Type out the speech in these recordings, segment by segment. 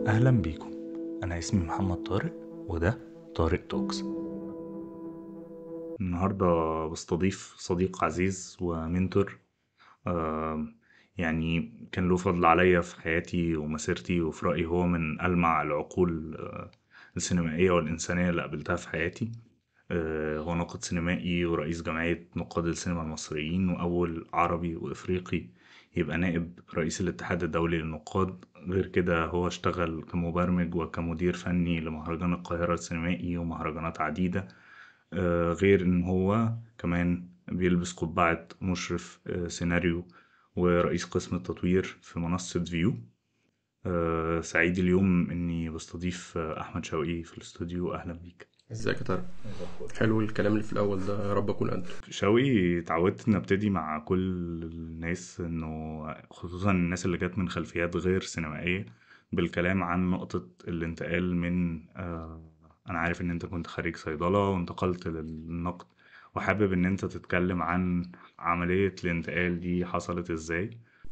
أهلا بيكم أنا اسمي محمد طارق وده طارق توكس النهاردة بستضيف صديق عزيز ومنتور آه، يعني كان له فضل عليا في حياتي ومسيرتي وفي رأيي هو من ألمع العقول آه، السينمائية والإنسانية اللي قابلتها في حياتي آه، هو ناقد سينمائي ورئيس جمعية نقاد السينما المصريين وأول عربي وإفريقي يبقى نائب رئيس الاتحاد الدولي للنقاد غير كده هو اشتغل كمبرمج وكمدير فني لمهرجان القاهرة السينمائي ومهرجانات عديدة آه، غير إن هو كمان بيلبس قبعة مشرف آه، سيناريو ورئيس قسم التطوير في منصة فيو آه، سعيد اليوم إني بستضيف آه، أحمد شوقي في الاستوديو أهلا بيك ازيك يا طارق حلو الكلام اللي في الاول ده يا رب اكون قده شوقي اتعودت إن أبتدي مع كل الناس إنه خصوصا الناس اللي جت من خلفيات غير سينمائية بالكلام عن نقطة الانتقال من آه، أنا عارف إن أنت كنت خريج صيدلة وانتقلت للنقد وحابب إن أنت تتكلم عن عملية الانتقال دي حصلت إزاي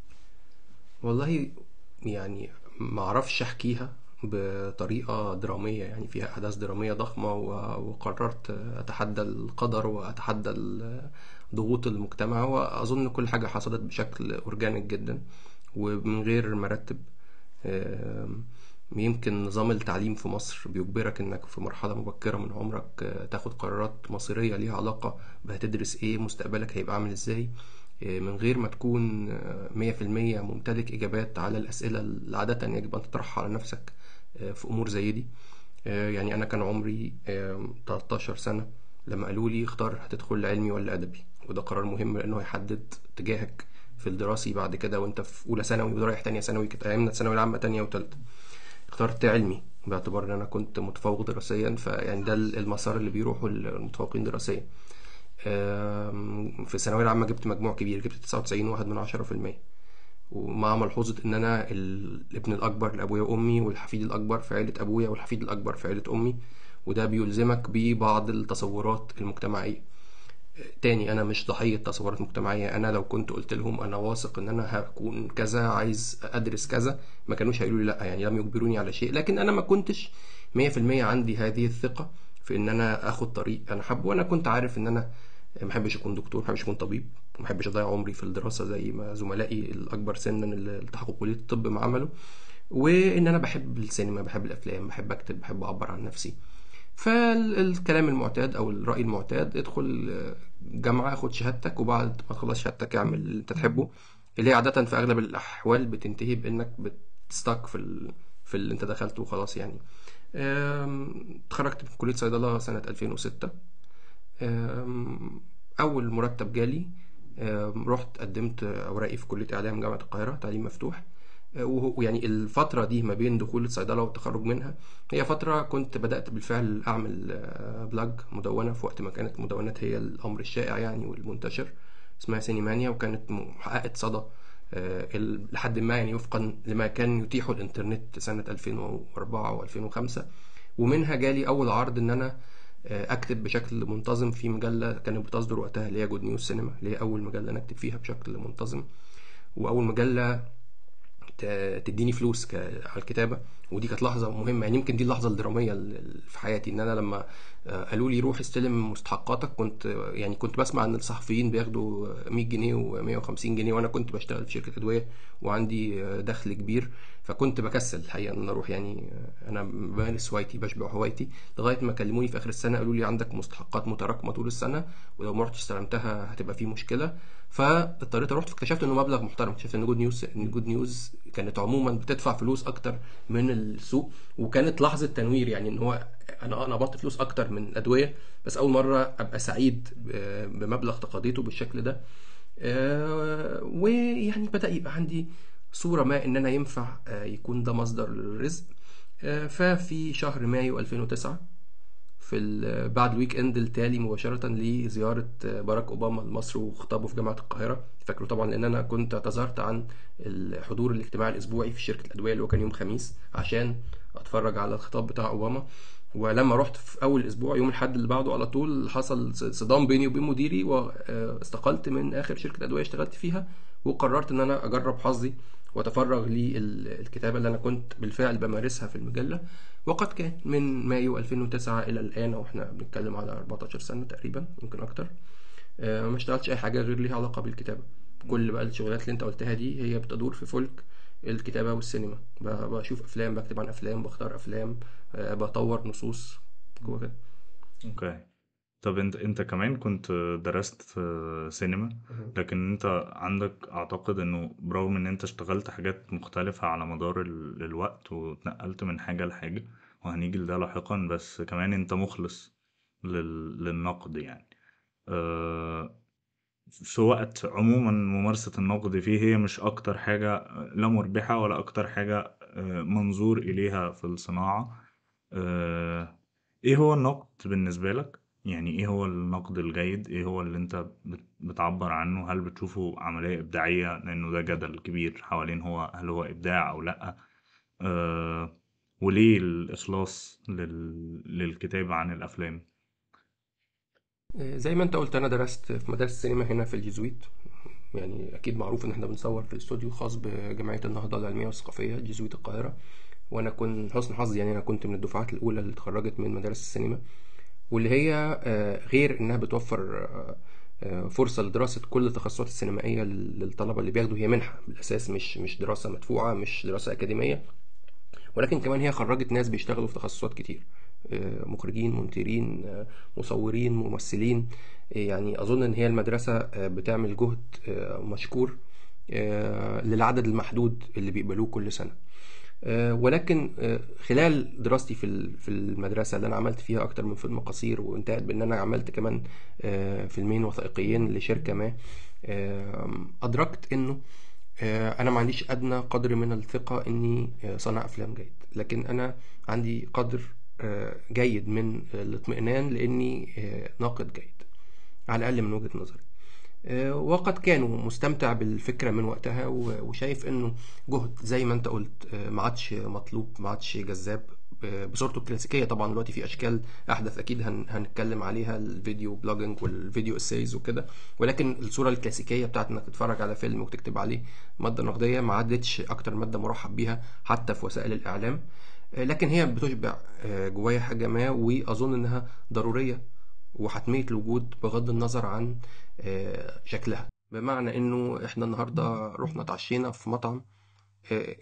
والله يعني ما اعرفش احكيها بطريقة درامية يعني فيها أحداث درامية ضخمة و- وقررت أتحدى القدر وأتحدى ال- ضغوط المجتمع وأظن كل حاجة حصلت بشكل أورجانيك جدا ومن غير مرتب آم، يمكن نظام التعليم في مصر بيجبرك انك في مرحلة مبكرة من عمرك آه، تاخد قرارات مصيرية ليها علاقة بهتدرس ايه مستقبلك هيبقى عامل ازاي آه، من غير ما تكون آه، مية في المية ممتلك إجابات على الأسئلة اللي عادة يجب أن تطرحها على نفسك آه، في أمور زي دي آه، يعني أنا كان عمري آه، 13 سنة لما قالوا لي اختار هتدخل علمي ولا أدبي وده قرار مهم لأنه هيحدد اتجاهك في الدراسي بعد كده وانت في أولى ثانوي ورايح تانية ثانوي كانت أيامنا الثانوية العامة تانية وتالتة اخترت علمي باعتبار ان انا كنت متفوق دراسيا فيعني ده المسار اللي بيروحوا المتفوقين دراسيا آم، في الثانوية العامة جبت مجموع كبير جبت 99 واحد من عشرة في المية ومع ملحوظة إن أنا الابن الأكبر لأبويا وأمي والحفيد الأكبر في عيلة أبويا والحفيد الأكبر في عيلة أمي وده بيلزمك ببعض التصورات المجتمعية تاني أنا مش ضحية تصورات مجتمعية أنا لو كنت قلت لهم أنا واثق إن أنا هكون كذا عايز أدرس كذا ما كانوش هيقولوا لي لأ يعني لم يجبروني على شيء لكن أنا ما كنتش 100% عندي هذه الثقة في إن أنا آخد طريق أنا حابه وأنا كنت عارف إن أنا ما بحبش أكون دكتور ما بحبش أكون طبيب ما بحبش أضيع عمري في الدراسة زي ما زملائي الأكبر سنا اللي التحقوا كلية الطب ما عملوا وإن أنا بحب السينما بحب الأفلام بحب أكتب بحب أعبر عن نفسي فالكلام المعتاد او الراي المعتاد ادخل جامعه خد شهادتك وبعد ما تخلص شهادتك اعمل اللي انت تحبه اللي هي عاده في اغلب الاحوال بتنتهي بانك بتستك في ال... في اللي انت دخلته وخلاص يعني أم، اتخرجت من كليه صيدله سنه 2006 أم، اول مرتب جالي أم، رحت قدمت اوراقي في كليه اعلام جامعه القاهره تعليم مفتوح وهو- ويعني الفترة دي ما بين دخول الصيدلة والتخرج منها هي فترة كنت بدأت بالفعل أعمل آه، بلاج مدونة في وقت ما كانت المدونات هي الأمر الشائع يعني والمنتشر اسمها سينيمانيا وكانت محققة صدى آه، ال- لحد ما يعني وفقا لما كان يتيحه الإنترنت سنة 2004 و2005 ومنها جالي أول عرض إن أنا آه، أكتب بشكل منتظم في مجلة كانت بتصدر وقتها اللي هي جود نيوز سينما اللي هي أول مجلة نكتب فيها بشكل منتظم وأول مجلة ت- تديني فلوس ك- على الكتابه ودي كانت لحظه مهمه يعني يمكن دي اللحظه الدراميه ال- في حياتي ان انا لما آه، قالوا لي روح استلم مستحقاتك كنت آه، يعني كنت بسمع ان الصحفيين بياخدوا 100 جنيه و150 جنيه وانا كنت بشتغل في شركه ادويه وعندي آه، دخل كبير فكنت بكسل الحقيقه ان انا اروح يعني آه، انا بمارس هوايتي بشبع هوايتي لغايه ما كلموني في اخر السنه قالوا لي عندك مستحقات متراكمه طول السنه ولو ما رحتش استلمتها هتبقى في مشكله فاضطريت اروح اكتشفت انه مبلغ محترم اكتشفت ان جود نيوز ان جود نيوز كانت عموما بتدفع فلوس اكتر من السوق وكانت لحظه تنوير يعني ان هو انا انا قبضت فلوس اكتر من الادويه بس اول مره ابقى سعيد ب- بمبلغ تقاضيته بالشكل ده آه، ويعني بدا يبقى عندي صوره ما ان انا ينفع آه، يكون ده مصدر للرزق آه، ففي شهر مايو 2009 في ال- بعد الويك اند التالي مباشرة لزيارة باراك أوباما لمصر وخطابه في جامعة القاهرة فاكره طبعا لأن أنا كنت اعتذرت عن الحضور الاجتماعي الأسبوعي في شركة الأدوية اللي هو كان يوم خميس عشان أتفرج على الخطاب بتاع أوباما ولما رحت في أول أسبوع يوم الأحد اللي بعده على طول حصل صدام بيني وبين مديري واستقلت من آخر شركة أدوية اشتغلت فيها وقررت إن أنا أجرب حظي واتفرغ للكتابه اللي انا كنت بالفعل بمارسها في المجله وقد كان من مايو 2009 الى الان واحنا بنتكلم على 14 سنه تقريبا يمكن اكتر آه، ما اشتغلتش اي حاجه غير ليها علاقه بالكتابه كل بقى الشغلات اللي انت قلتها دي هي بتدور في فلك الكتابه والسينما ب- بشوف افلام بكتب عن افلام بختار افلام آه، بطور نصوص جوه كده اوكي طب انت انت كمان كنت درست سينما لكن انت عندك اعتقد انه برغم ان انت اشتغلت حاجات مختلفة على مدار ال- الوقت واتنقلت من حاجة لحاجة وهنيجي لده لاحقا بس كمان انت مخلص لل... للنقد يعني أه... في وقت عموما ممارسة النقد فيه هي مش أكتر حاجة لا مربحة ولا أكتر حاجة آه، منظور إليها في الصناعة آه، إيه هو النقد بالنسبة لك؟ يعني إيه هو النقد الجيد؟ إيه هو اللي أنت بت- بتعبر عنه؟ هل بتشوفه عملية إبداعية؟ لأنه ده جدل كبير حوالين هو هل هو إبداع أو لأ؟ آه، وليه الإخلاص لل... للكتابة عن الأفلام؟ آه، زي ما انت قلت انا درست في مدارس السينما هنا في الجيزويت يعني اكيد معروف ان احنا بنصور في الاستوديو خاص بجمعيه النهضه العلميه والثقافيه جيزويت القاهره وانا كنت حسن حظي يعني انا كنت من الدفعات الاولى اللي اتخرجت من مدارس السينما واللي هي آه، غير انها بتوفر آه، آه، فرصه لدراسه كل التخصصات السينمائيه لل- للطلبه اللي بياخدوا هي منحه بالاساس مش مش دراسه مدفوعه مش دراسه اكاديميه ولكن كمان هي خرجت ناس بيشتغلوا في تخصصات كتير آه، مخرجين منتجين آه، مصورين ممثلين آه، يعني أظن إن هي المدرسة آه، بتعمل جهد آه، مشكور آه، للعدد المحدود اللي بيقبلوه كل سنة آه، ولكن آه، خلال دراستي في ال- في المدرسة اللي أنا عملت فيها أكتر من فيلم قصير وانتهت بإن أنا عملت كمان آه، فيلمين وثائقيين لشركة ما آه، أدركت إنه آه، انا ما عنديش ادنى قدر من الثقه اني آه، صانع افلام جيد لكن انا عندي قدر آه، جيد من الاطمئنان لاني آه، ناقد جيد على الاقل من وجهه نظري آه، وقد كانوا مستمتع بالفكره من وقتها و- وشايف انه جهد زي ما انت قلت آه، ما عادش مطلوب ما عادش جذاب آه، بصورته الكلاسيكيه طبعا دلوقتي في اشكال احدث اكيد هن هنتكلم عليها الفيديو بلوجينج والفيديو اسايز وكده ولكن الصوره الكلاسيكيه بتاعت انك تتفرج على فيلم وتكتب عليه ماده نقديه ما عادتش اكتر ماده مرحب بيها حتى في وسائل الاعلام آه، لكن هي بتشبع آه، جوايا حاجه ما واظن انها ضروريه وحتميه الوجود بغض النظر عن آه، شكلها بمعنى انه احنا النهارده رحنا اتعشينا في مطعم آه،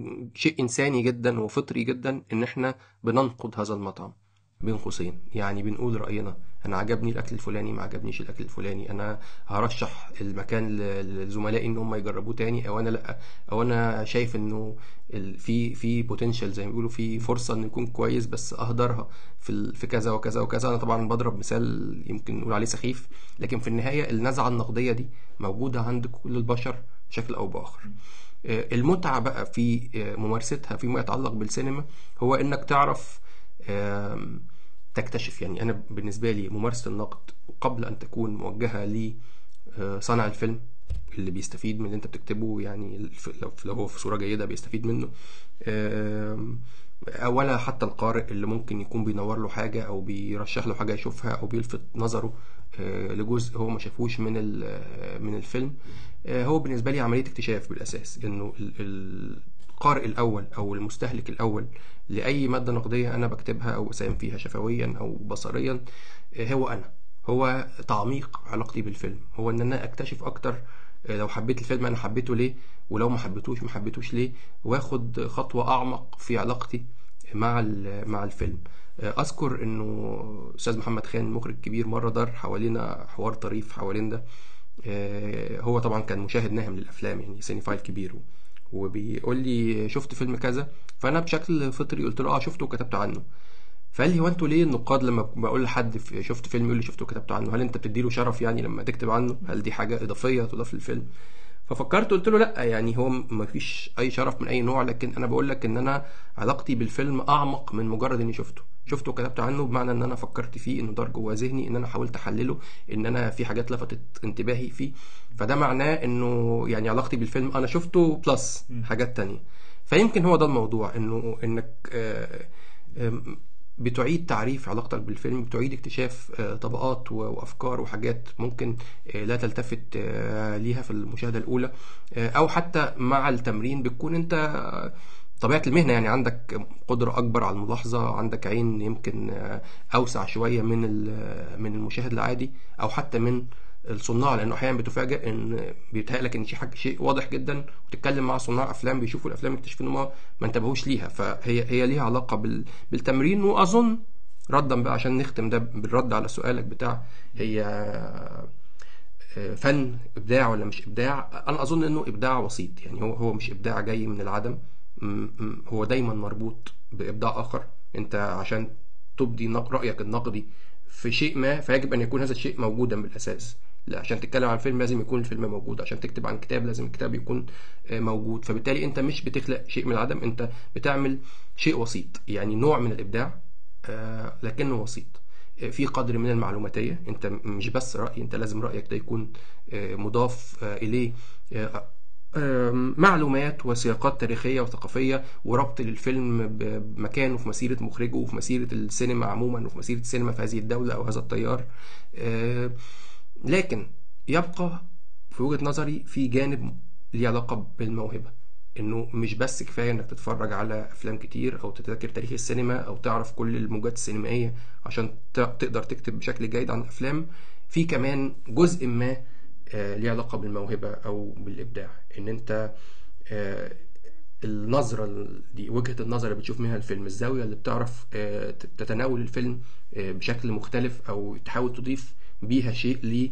شيء انساني جدا وفطري جدا ان احنا بننقد هذا المطعم بين قوسين يعني بنقول راينا انا عجبني الاكل الفلاني ما عجبنيش الاكل الفلاني انا هرشح المكان ل- لزملائي ان هم يجربوه تاني او انا لا او انا شايف انه ال- في في بوتنشال زي ما بيقولوا في فرصه انه يكون كويس بس اهدرها في ال- في كذا وكذا وكذا انا طبعا بضرب مثال يمكن نقول عليه سخيف لكن في النهايه النزعه النقديه دي موجوده عند كل البشر بشكل او باخر آه، المتعة بقى في آه، ممارستها فيما يتعلق بالسينما هو انك تعرف آم، تكتشف يعني انا بالنسبة لي ممارسة النقد قبل ان تكون موجهة لصانع الفيلم اللي بيستفيد من اللي انت بتكتبه يعني الف- لو لو هو في صورة جيدة بيستفيد منه آم، ولا حتى القارئ اللي ممكن يكون بينور له حاجة او بيرشح له حاجة يشوفها او بيلفت نظره آه، لجزء هو ما شافوش من ال- آه، من الفيلم آه، هو بالنسبة لي عملية اكتشاف بالأساس إنه ال- ال- القارئ الأول أو المستهلك الأول لأي مادة نقدية أنا بكتبها أو بساهم فيها شفويا أو بصريا آه، هو أنا هو تعميق علاقتي بالفيلم هو إن أنا أكتشف أكتر آه، لو حبيت الفيلم أنا حبيته ليه ولو ما حبيتوش ما حبيتوش ليه واخد خطوة أعمق في علاقتي مع ال- مع الفيلم آه، اذكر انه استاذ محمد خان مخرج كبير مره دار حوالينا حوار طريف حوالين ده آه، هو طبعا كان مشاهد ناهم للافلام يعني سينيفايل كبير وبيقول لي شفت فيلم كذا فانا بشكل فطري قلت له اه شفته وكتبت عنه فقال لي هو انتوا ليه النقاد لما بقول لحد في- شفت فيلم يقول لي شفته وكتبت عنه هل انت بتديله شرف يعني لما تكتب عنه هل دي حاجه اضافيه تضاف للفيلم ففكرت قلت له لا يعني هو ما فيش اي شرف من اي نوع لكن انا بقول لك ان انا علاقتي بالفيلم اعمق من مجرد اني شفته شفته وكتبت عنه بمعنى ان انا فكرت فيه انه دار جوه ذهني ان انا حاولت احلله ان انا في حاجات لفتت انتباهي فيه فده معناه انه يعني علاقتي بالفيلم انا شفته بلس حاجات تانية فيمكن هو ده الموضوع انه انك آه، آم، بتعيد تعريف علاقتك بالفيلم بتعيد اكتشاف آه، طبقات و- وافكار وحاجات ممكن آه، لا تلتفت آه، ليها في المشاهده الاولى آه، او حتى مع التمرين بتكون انت آه، طبيعه المهنه يعني عندك قدره اكبر على الملاحظه عندك عين يمكن آه، اوسع شويه من ال- من المشاهد العادي او حتى من الصناع لانه احيانا بتفاجئ ان بيتهيألك ان شيء حاجه شيء واضح جدا وتتكلم مع صناع افلام بيشوفوا الافلام يكتشفوا ان هم ما انتبهوش ليها فهي هي ليها علاقه بال بالتمرين واظن ردا بقى عشان نختم ده بالرد على سؤالك بتاع هي آه، فن ابداع ولا مش ابداع انا اظن انه ابداع وسيط يعني هو هو مش ابداع جاي من العدم م- م- هو دايما مربوط بابداع اخر انت عشان تبدي نق- رايك النقدي في شيء ما فيجب ان يكون هذا الشيء موجودا بالاساس لا عشان تتكلم عن فيلم لازم يكون الفيلم موجود عشان تكتب عن كتاب لازم الكتاب يكون آه، موجود فبالتالي انت مش بتخلق شيء من العدم انت بتعمل شيء وسيط يعني نوع من الابداع آه، لكنه وسيط آه، في قدر من المعلوماتية انت م- مش بس رأي انت لازم رأيك ده يكون آه، مضاف آه، اليه آه، آه، معلومات وسياقات تاريخية وثقافية وربط للفيلم ب- بمكانه في مسيرة مخرجه وفي مسيرة السينما عموما وفي مسيرة السينما في هذه الدولة أو هذا التيار آه، لكن يبقى في وجهة نظري في جانب ليه علاقة بالموهبة انه مش بس كفايه انك تتفرج على افلام كتير او تذاكر تاريخ السينما او تعرف كل الموجات السينمائيه عشان ت- تقدر تكتب بشكل جيد عن الافلام في كمان جزء ما آه، ليه علاقه بالموهبه او بالابداع ان انت آه، النظرة دي وجهة النظر اللي بتشوف منها الفيلم الزاوية اللي بتعرف آه، تتناول الفيلم آه، بشكل مختلف أو تحاول تضيف بيها شيء ل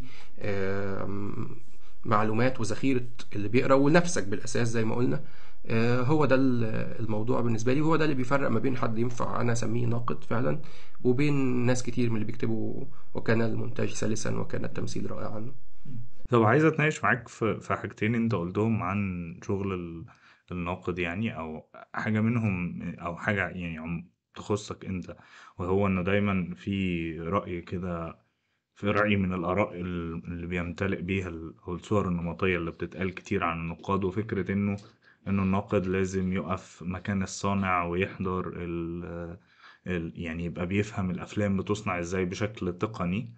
آم، معلومات وذخيرة اللي بيقرأ ولنفسك بالأساس زي ما قلنا آه، هو ده ال- الموضوع بالنسبة لي وهو ده اللي بيفرق ما بين حد ينفع أنا أسميه ناقد فعلا وبين ناس كتير من اللي بيكتبوا وكان المونتاج سلسا وكان التمثيل رائعا طب عايز اتناقش معاك في في حاجتين انت قلتهم عن شغل ال- الناقد يعني او حاجة منهم او حاجة يعني عم تخصك انت وهو انه دايما في رأي كده في رأي من الآراء ال- اللي بيمتلئ بيها ال- أو الصور النمطية اللي بتتقال كتير عن النقاد وفكرة إنه إنه الناقد لازم يقف مكان الصانع ويحضر ال ال يعني يبقى بيفهم الأفلام بتصنع إزاي بشكل تقني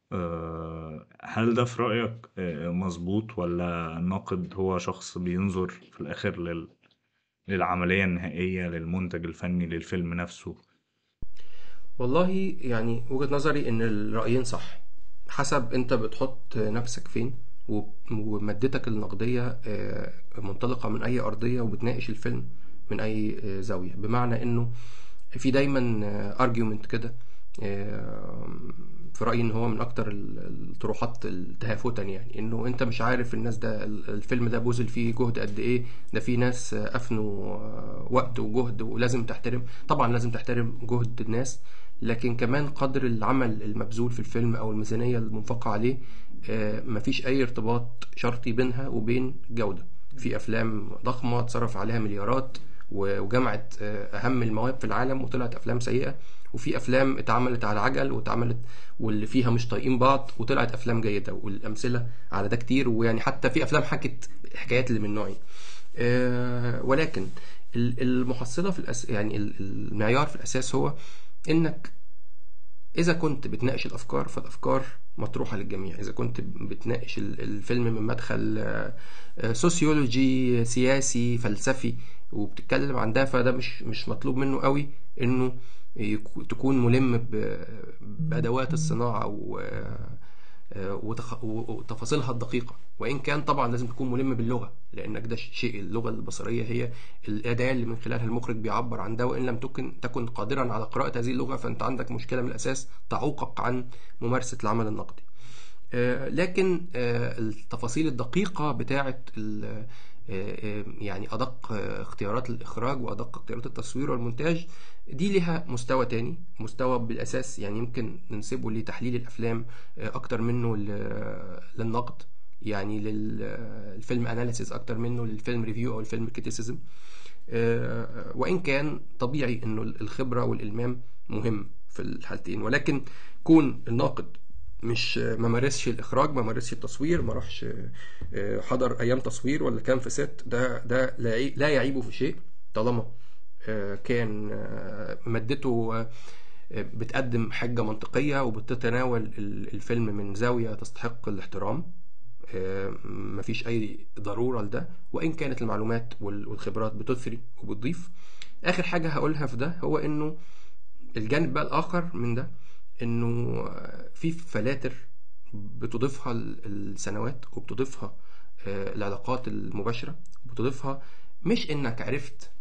آه، هل ده في رأيك آه، مظبوط ولا الناقد هو شخص بينظر في الآخر لل للعملية النهائية للمنتج الفني للفيلم نفسه والله يعني وجهة نظري ان الرأيين صح حسب انت بتحط نفسك فين و- ومادتك النقدية آه، منطلقة من اي ارضية وبتناقش الفيلم من اي آه، زاوية بمعنى انه في دايما ارجيومنت كده آه، في رأيي ان هو من اكتر ال- الطروحات تهافتا يعني انه انت مش عارف الناس ده ال- الفيلم ده بذل فيه جهد قد ايه ده في ناس آه، افنوا آه، وقت وجهد ولازم تحترم طبعا لازم تحترم جهد الناس لكن كمان قدر العمل المبذول في الفيلم او الميزانية المنفقة عليه آه، مفيش اي ارتباط شرطي بينها وبين جودة في افلام ضخمة اتصرف عليها مليارات و- وجمعت آه، اهم المواهب في العالم وطلعت افلام سيئة وفي افلام اتعملت على عجل واتعملت واللي فيها مش طايقين بعض وطلعت افلام جيدة والامثلة على ده كتير ويعني حتى في افلام حكت الحكايات اللي من نوعي آه، ولكن ال- المحصلة في الأس... يعني ال- المعيار في الأساس هو إنك إذا كنت بتناقش الأفكار فالأفكار مطروحة للجميع إذا كنت بتناقش ال- الفيلم من مدخل آه، آه، سوسيولوجي سياسي فلسفي وبتتكلم عن ده فده مش مش مطلوب منه قوي إنه يكو- تكون ملم ب- بأدوات الصناعة و آه، وتخ- و- وتفاصيلها الدقيقة وإن كان طبعا لازم تكون ملم باللغة لأنك ده شيء اللغة البصرية هي الأداة اللي من خلالها المخرج بيعبر عن ده وإن لم تكن تكن قادرا على قراءة هذه اللغة فأنت عندك مشكلة من الأساس تعوقك عن ممارسة العمل النقدي آه، لكن آه، التفاصيل الدقيقة بتاعة ال- آه، آه، يعني أدق آه، اختيارات الإخراج وأدق اختيارات التصوير والمونتاج دي لها مستوى تاني مستوى بالأساس يعني يمكن ننسبه لتحليل الأفلام آه، أكتر منه ل- للنقد يعني للفيلم أناليسيز أكتر منه للفيلم ريفيو أو الفيلم كريتيسيزم وإن كان طبيعي إنه الخبرة والإلمام مهم في الحالتين ولكن كون الناقد مش ما مارسش الاخراج ما مارسش التصوير ما راحش آه، حضر ايام تصوير ولا كان في ست ده ده لا يعي- لا يعيبه في شيء طالما آه، كان آه، مادته آه، بتقدم حجة منطقية وبتتناول الفيلم من زاوية تستحق الاحترام مفيش أي ضرورة لده وإن كانت المعلومات والخبرات بتثري وبتضيف آخر حاجة هقولها في ده هو إنه الجانب بقى الآخر من ده إنه في فلاتر بتضيفها السنوات وبتضيفها العلاقات المباشرة بتضيفها مش إنك عرفت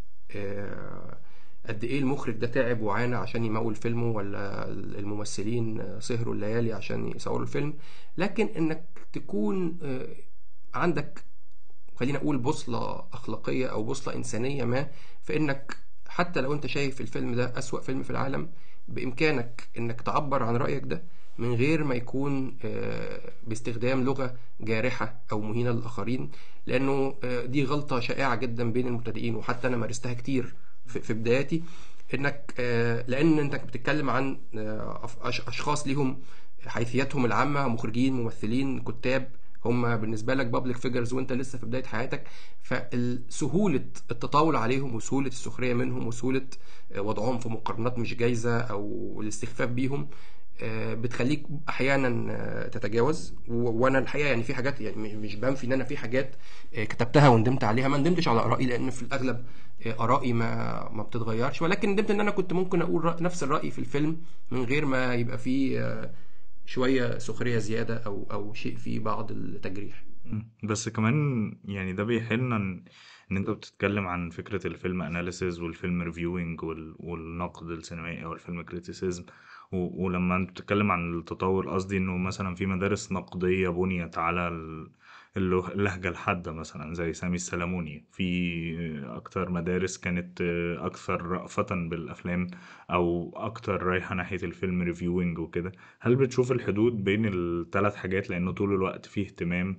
قد ايه المخرج ده تعب وعانى عشان يمول فيلمه ولا الممثلين سهروا الليالي عشان يصوروا الفيلم لكن انك تكون عندك خلينا اقول بوصلة اخلاقية او بوصلة انسانية ما في انك حتى لو انت شايف الفيلم ده اسوأ فيلم في العالم بامكانك انك تعبر عن رأيك ده من غير ما يكون باستخدام لغة جارحة أو مهينة للآخرين لأنه دي غلطة شائعة جدا بين المبتدئين وحتى أنا مارستها كتير في بداياتي انك لان انت بتتكلم عن اشخاص ليهم حيثياتهم العامه مخرجين ممثلين كتاب هم بالنسبه لك بابليك فيجرز وانت لسه في بدايه حياتك فسهوله التطاول عليهم وسهوله السخريه منهم وسهوله وضعهم في مقارنات مش جايزه او الاستخفاف بيهم بتخليك احيانا تتجاوز وانا الحقيقه يعني في حاجات يعني مش بنفي ان انا في حاجات كتبتها وندمت عليها ما ندمتش على ارائي لان في الاغلب ارائي ما ما بتتغيرش ولكن ندمت ان انا كنت ممكن اقول نفس الراي في الفيلم من غير ما يبقى فيه شويه سخريه زياده او او شيء فيه بعض التجريح بس كمان يعني ده بيحلنا ان ان انت بتتكلم عن فكره الفيلم اناليسيز والفيلم ريفيوينج والنقد السينمائي او الفيلم كريتيسيزم ولما انت بتتكلم عن التطور قصدي انه مثلا في مدارس نقدية بنيت على اللهجة الحادة مثلا زي سامي السلموني في أكتر مدارس كانت أكثر رأفة بالأفلام أو أكتر رايحة ناحية الفيلم ريفيوينج وكده هل بتشوف الحدود بين الثلاث حاجات لأنه طول الوقت فيه اهتمام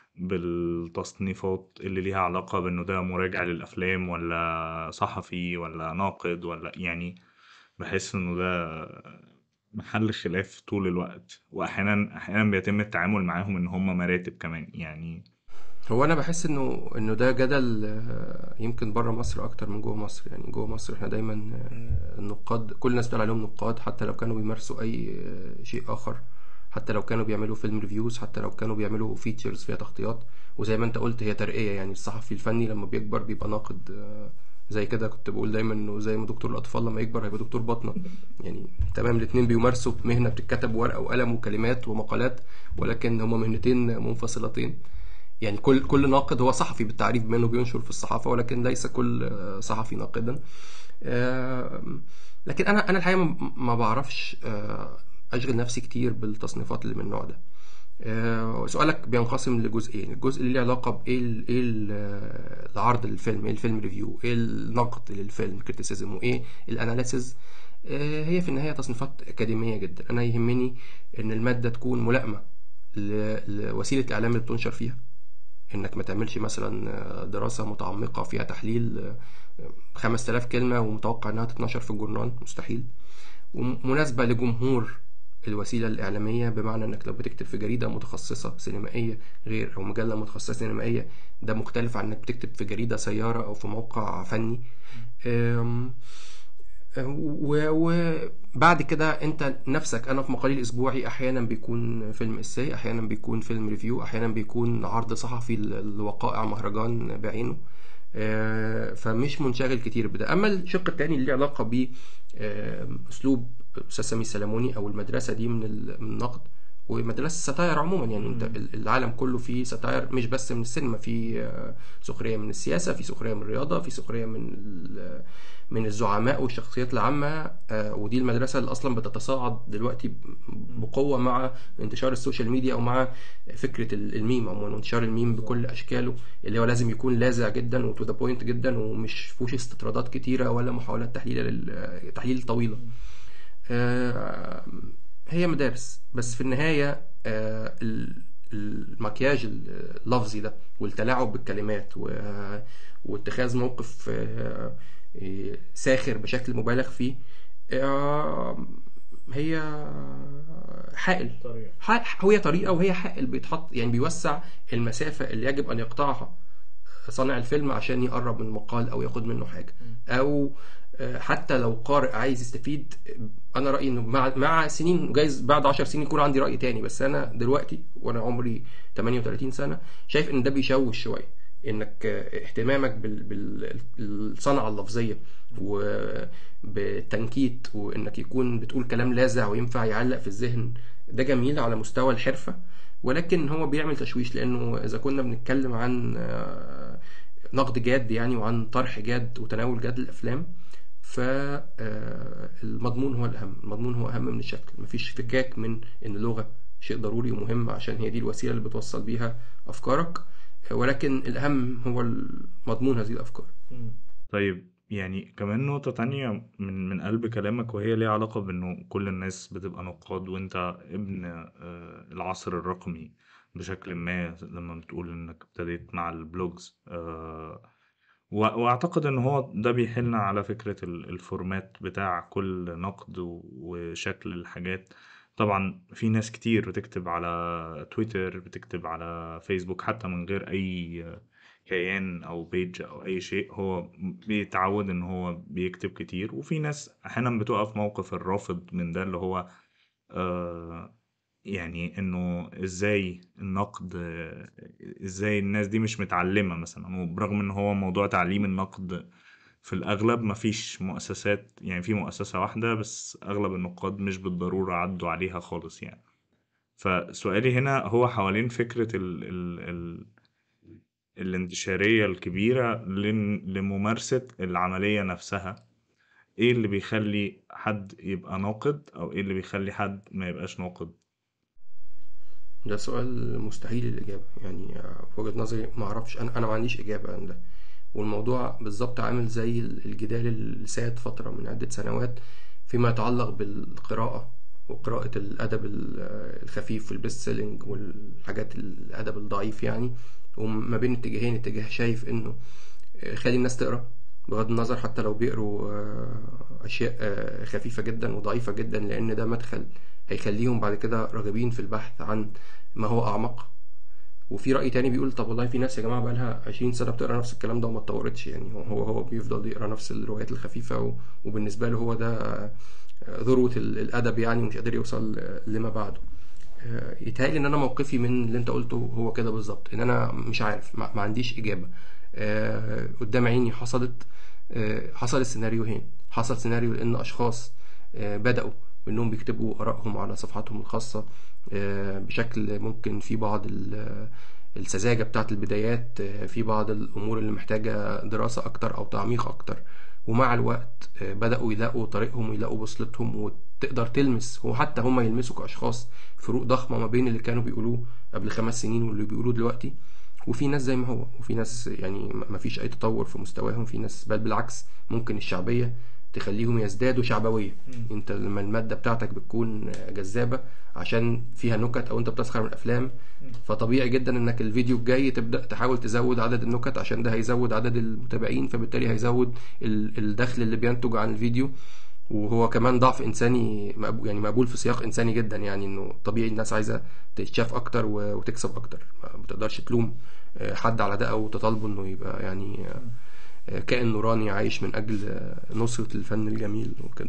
بالتصنيفات اللي ليها علاقة بأنه ده مراجع للأفلام ولا صحفي ولا ناقد ولا يعني بحس إنه ده محل خلاف طول الوقت واحيانا احيانا بيتم التعامل معاهم ان هم مراتب كمان يعني هو انا بحس انه انه ده جدل يمكن بره مصر اكتر من جوه مصر يعني جوه مصر احنا دايما النقاد كل الناس بتقول عليهم نقاد حتى لو كانوا بيمارسوا اي شيء اخر حتى لو كانوا بيعملوا فيلم ريفيوز حتى لو كانوا بيعملوا فيتشرز فيها تغطيات وزي ما انت قلت هي ترقيه يعني الصحفي الفني لما بيكبر بيبقى ناقد زي كده كنت بقول دايما انه زي ما دكتور الاطفال لما يكبر هيبقى دكتور باطنه يعني تمام الاثنين بيمارسوا مهنه بتتكتب ورقه وقلم وكلمات ومقالات ولكن هما مهنتين منفصلتين يعني كل كل ناقد هو صحفي بالتعريف بما انه بينشر في الصحافه ولكن ليس كل صحفي ناقدا لكن انا انا الحقيقه ما بعرفش اشغل نفسي كتير بالتصنيفات اللي من النوع ده سؤالك بينقسم لجزئين الجزء اللي له علاقه بايه ايه العرض للفيلم ايه الفيلم ريفيو ايه النقد للفيلم كريتيسيزم وايه الاناليسيز هي في النهايه تصنيفات اكاديميه جدا انا يهمني ان الماده تكون ملائمه لوسيله الاعلام اللي بتنشر فيها انك ما تعملش مثلا دراسه متعمقه فيها تحليل 5000 كلمه ومتوقع انها تتنشر في الجورنال مستحيل ومناسبه لجمهور الوسيله الاعلاميه بمعنى انك لو بتكتب في جريده متخصصه سينمائيه غير او مجله متخصصه سينمائيه ده مختلف عن انك بتكتب في جريده سياره او في موقع فني وبعد كده انت نفسك انا في مقالي الاسبوعي احيانا بيكون فيلم اساي احيانا بيكون فيلم ريفيو احيانا بيكون عرض صحفي لوقائع مهرجان بعينه فمش منشغل كتير بده اما الشق التاني اللي له علاقه ب اسلوب استاذ سامي السلموني او المدرسه دي من النقد ومدرسه الستاير عموما يعني انت العالم كله فيه ستاير مش بس من السينما في سخريه من السياسه في سخريه من الرياضه في سخريه من من الزعماء والشخصيات العامه ودي المدرسه اللي اصلا بتتصاعد دلوقتي بقوه مع انتشار السوشيال ميديا ومع فكره الميم عموما انتشار الميم بكل اشكاله اللي هو لازم يكون لاذع جدا وتو ذا بوينت جدا ومش فيهوش استطرادات كتيره ولا محاولات تحليل تحليل طويله هي مدارس بس في النهايه المكياج اللفظي ده والتلاعب بالكلمات واتخاذ موقف ساخر بشكل مبالغ فيه هي حائل هي طريقة وهي حائل بيتحط يعني بيوسع المسافة اللي يجب أن يقطعها صانع الفيلم عشان يقرب من المقال او ياخد منه حاجه او آه، حتى لو قارئ عايز يستفيد انا رايي انه مع مع سنين جايز بعد 10 سنين يكون عندي راي تاني بس انا دلوقتي وانا عمري 38 سنه شايف ان ده بيشوش شويه انك آه، اهتمامك بال- بالصنعه اللفظيه وبالتنكيت وانك يكون بتقول كلام لاذع وينفع يعلق في الذهن ده جميل على مستوى الحرفه ولكن هو بيعمل تشويش لانه اذا كنا بنتكلم عن آه، نقد جاد يعني وعن طرح جاد وتناول جاد الافلام فالمضمون هو الاهم المضمون هو اهم من الشكل مفيش فكاك من ان اللغه شيء ضروري ومهم عشان هي دي الوسيله اللي بتوصل بيها افكارك ولكن الاهم هو مضمون هذه الافكار طيب يعني كمان نقطة تانية من من قلب كلامك وهي ليها علاقة بإنه كل الناس بتبقى نقاد وأنت ابن آه، العصر الرقمي بشكل ما لما بتقول إنك ابتديت مع البلوجز آه، و- وأعتقد إن هو ده بيحلنا على فكرة ال- الفورمات بتاع كل نقد و- وشكل الحاجات طبعا في ناس كتير بتكتب على تويتر بتكتب على فيسبوك حتى من غير أي كيان او بيج او اي شيء هو بيتعود ان هو بيكتب كتير وفي ناس احيانا بتقف موقف الرافض من ده اللي هو آه يعني انه ازاي النقد آه، ازاي الناس دي مش متعلمة مثلا وبرغم ان هو موضوع تعليم النقد في الاغلب مفيش مؤسسات يعني في مؤسسة واحدة بس اغلب النقاد مش بالضرورة عدوا عليها خالص يعني فسؤالي هنا هو حوالين فكرة ال ال ال الانتشارية الكبيرة لن- لممارسة العملية نفسها ايه اللي بيخلي حد يبقى ناقد او ايه اللي بيخلي حد ما يبقاش ناقد ده سؤال مستحيل الإجابة يعني آه، في وجهة نظري ما أعرفش أنا أنا ما عنديش إجابة عن ده والموضوع بالظبط عامل زي الجدال اللي ساد فترة من عدة سنوات فيما يتعلق بالقراءة وقراءة الأدب ال- آه، الخفيف والبيست سيلينج والحاجات الأدب الضعيف يعني وما بين اتجاهين اتجاه شايف إنه آه، خلي الناس تقرأ بغض النظر حتى لو بيقروا آه، أشياء آه، خفيفة جدا وضعيفة جدا لأن ده مدخل هيخليهم بعد كده راغبين في البحث عن ما هو أعمق وفي رأي تاني بيقول طب والله في ناس يا جماعة بقالها 20 سنة بتقرا نفس الكلام ده وما اتطورتش يعني هو هو هو بيفضل يقرا نفس الروايات الخفيفة و- وبالنسبة له هو ده آه، ذروة ال- الأدب يعني ومش قادر يوصل آه، لما بعده آه، يتهيألي ان انا موقفي من اللي انت قلته هو كده بالظبط ان انا مش عارف ما, ما عنديش اجابه آه، قدام عيني حصلت آه، حصل السيناريوهين حصل سيناريو لان اشخاص آه، بداوا بانهم بيكتبوا ارائهم على صفحاتهم الخاصه آه، بشكل ممكن في بعض ال- السذاجه بتاعت البدايات آه، في بعض الامور اللي محتاجه دراسه اكتر او تعميق اكتر ومع الوقت آه، بداوا يلاقوا طريقهم ويلاقوا بوصلتهم وتقدر تلمس وحتى هم يلمسوا كاشخاص فروق ضخمه ما بين اللي كانوا بيقولوه قبل خمس سنين واللي بيقولوه دلوقتي وفي ناس زي ما هو وفي ناس يعني ما فيش اي تطور في مستواهم في ناس بل بالعكس ممكن الشعبيه تخليهم يزدادوا شعبويه انت لما الماده بتاعتك بتكون جذابه عشان فيها نكت او انت بتسخر من الافلام فطبيعي جدا انك الفيديو الجاي تبدا تحاول تزود عدد النكت عشان ده هيزود عدد المتابعين فبالتالي هيزود ال- الدخل اللي بينتج عن الفيديو وهو كمان ضعف انساني مقبول يعني مقبول في سياق انساني جدا يعني انه طبيعي الناس عايزه تتشاف اكتر و- وتكسب اكتر ما بتقدرش تلوم آه، حد على ده او تطالبه انه يبقى يعني آه، كائن نوراني عايش من اجل آه، نصرة الفن الجميل وكده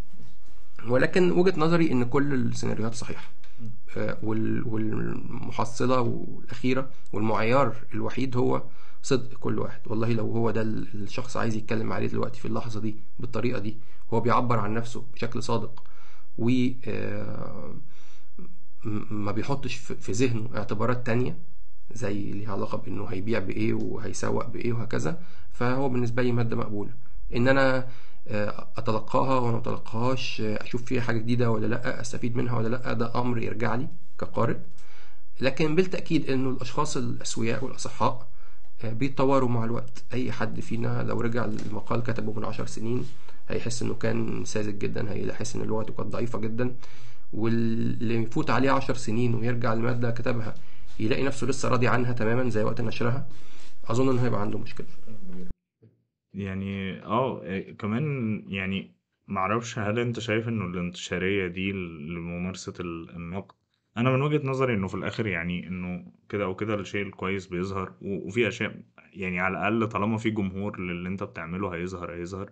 ولكن وجهة نظري ان كل السيناريوهات صحيحة آه، وال- والمحصلة والأخيرة والمعيار الوحيد هو صدق كل واحد والله لو هو ده ال- الشخص عايز يتكلم عليه دلوقتي في اللحظة دي بالطريقة دي هو بيعبر عن نفسه بشكل صادق و آه، م- ما بيحطش في في ذهنه اعتبارات تانية زي ليها علاقة بانه هيبيع بايه وهيسوق بايه وهكذا فهو بالنسبة لي مادة مقبولة ان انا آه، اتلقاها وما اتلقاهاش آه، اشوف فيها حاجة جديدة ولا لا استفيد منها ولا لا ده امر يرجع لي كقارئ لكن بالتأكيد انه الاشخاص الاسوياء والاصحاء آه، بيتطوروا مع الوقت اي حد فينا لو رجع المقال كتبه من عشر سنين هيحس انه كان ساذج جدا هيحس ان لغته كانت ضعيفة جدا واللي يفوت عليه عشر سنين ويرجع المادة كتبها يلاقي نفسه لسه راضي عنها تماما زي وقت نشرها اظن انه هيبقى عنده مشكلة يعني اه إيه، كمان يعني معرفش هل انت شايف انه الانتشارية دي لممارسة ال- النقد انا من وجهة نظري انه في الاخر يعني انه كده او كده الشيء الكويس بيظهر و- وفي اشياء يعني على الاقل طالما في جمهور للي انت بتعمله هيظهر هيظهر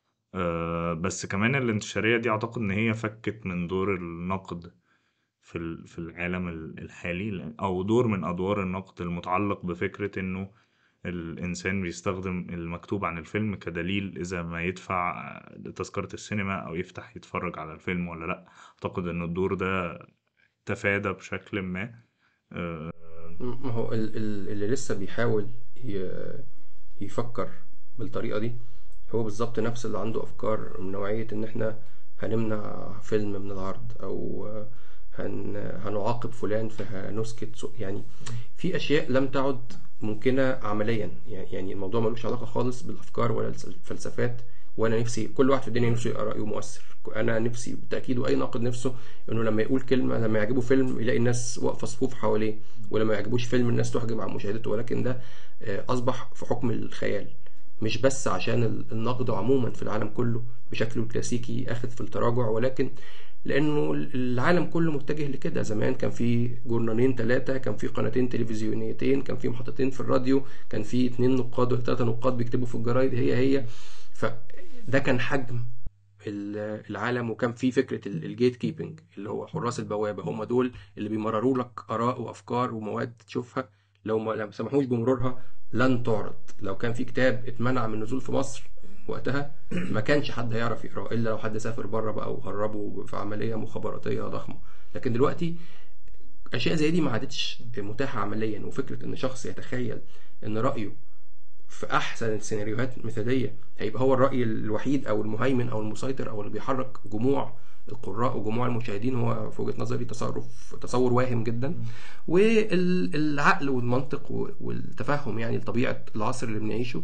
أه بس كمان الانتشارية دي اعتقد ان هي فكت من دور النقد في ال- في العالم ال- الحالي لأن- او دور من ادوار النقد المتعلق بفكرة انه الانسان بيستخدم المكتوب عن الفيلم كدليل اذا ما يدفع تذكرة السينما او يفتح يتفرج على الفيلم ولا لا اعتقد ان الدور ده تفادى بشكل ما آه، ما هو ال- ال- اللي لسه بيحاول ي- يفكر بالطريقة دي هو بالظبط نفس اللي عنده أفكار من نوعية إن إحنا هنمنع فيلم من العرض أو هن هنعاقب فلان فهنسكت سو- يعني في أشياء لم تعد ممكنة عمليا يعني يعني الموضوع ملوش علاقة خالص بالأفكار ولا الفلسفات وأنا نفسي كل واحد في الدنيا نفسه يبقى رأيه مؤثر أنا نفسي بالتأكيد وأي ناقد نفسه إنه لما يقول كلمة لما يعجبه فيلم يلاقي الناس واقفة صفوف حواليه ولما يعجبوش فيلم الناس تحجم عن مشاهدته ولكن ده آه، أصبح في حكم الخيال مش بس عشان ال- النقد عموما في العالم كله بشكله الكلاسيكي اخذ في التراجع ولكن لانه العالم كله متجه لكده زمان كان في جورنالين ثلاثه كان في قناتين تلفزيونيتين كان في محطتين في الراديو كان في اتنين نقاد وثلاثه نقاد بيكتبوا في الجرايد هي هي فده كان حجم ال- العالم وكان في فكره الجيت كيبنج اللي هو حراس البوابه هم دول اللي بيمرروا لك اراء وافكار ومواد تشوفها لو ما لو ما سمحوش بمرورها لن تعرض لو كان في كتاب اتمنع من النزول في مصر وقتها ما كانش حد هيعرف يقراه الا لو حد سافر بره بقى وهربه في عمليه مخابراتيه ضخمه لكن دلوقتي اشياء زي دي ما عادتش متاحه عمليا وفكره ان شخص يتخيل ان رايه في احسن السيناريوهات المثاليه هيبقى هو الراي الوحيد او المهيمن او المسيطر او اللي بيحرك جموع القراء وجموع المشاهدين هو في وجهه نظري تصرف تصور واهم جدا والعقل والمنطق والتفهم يعني لطبيعه العصر اللي بنعيشه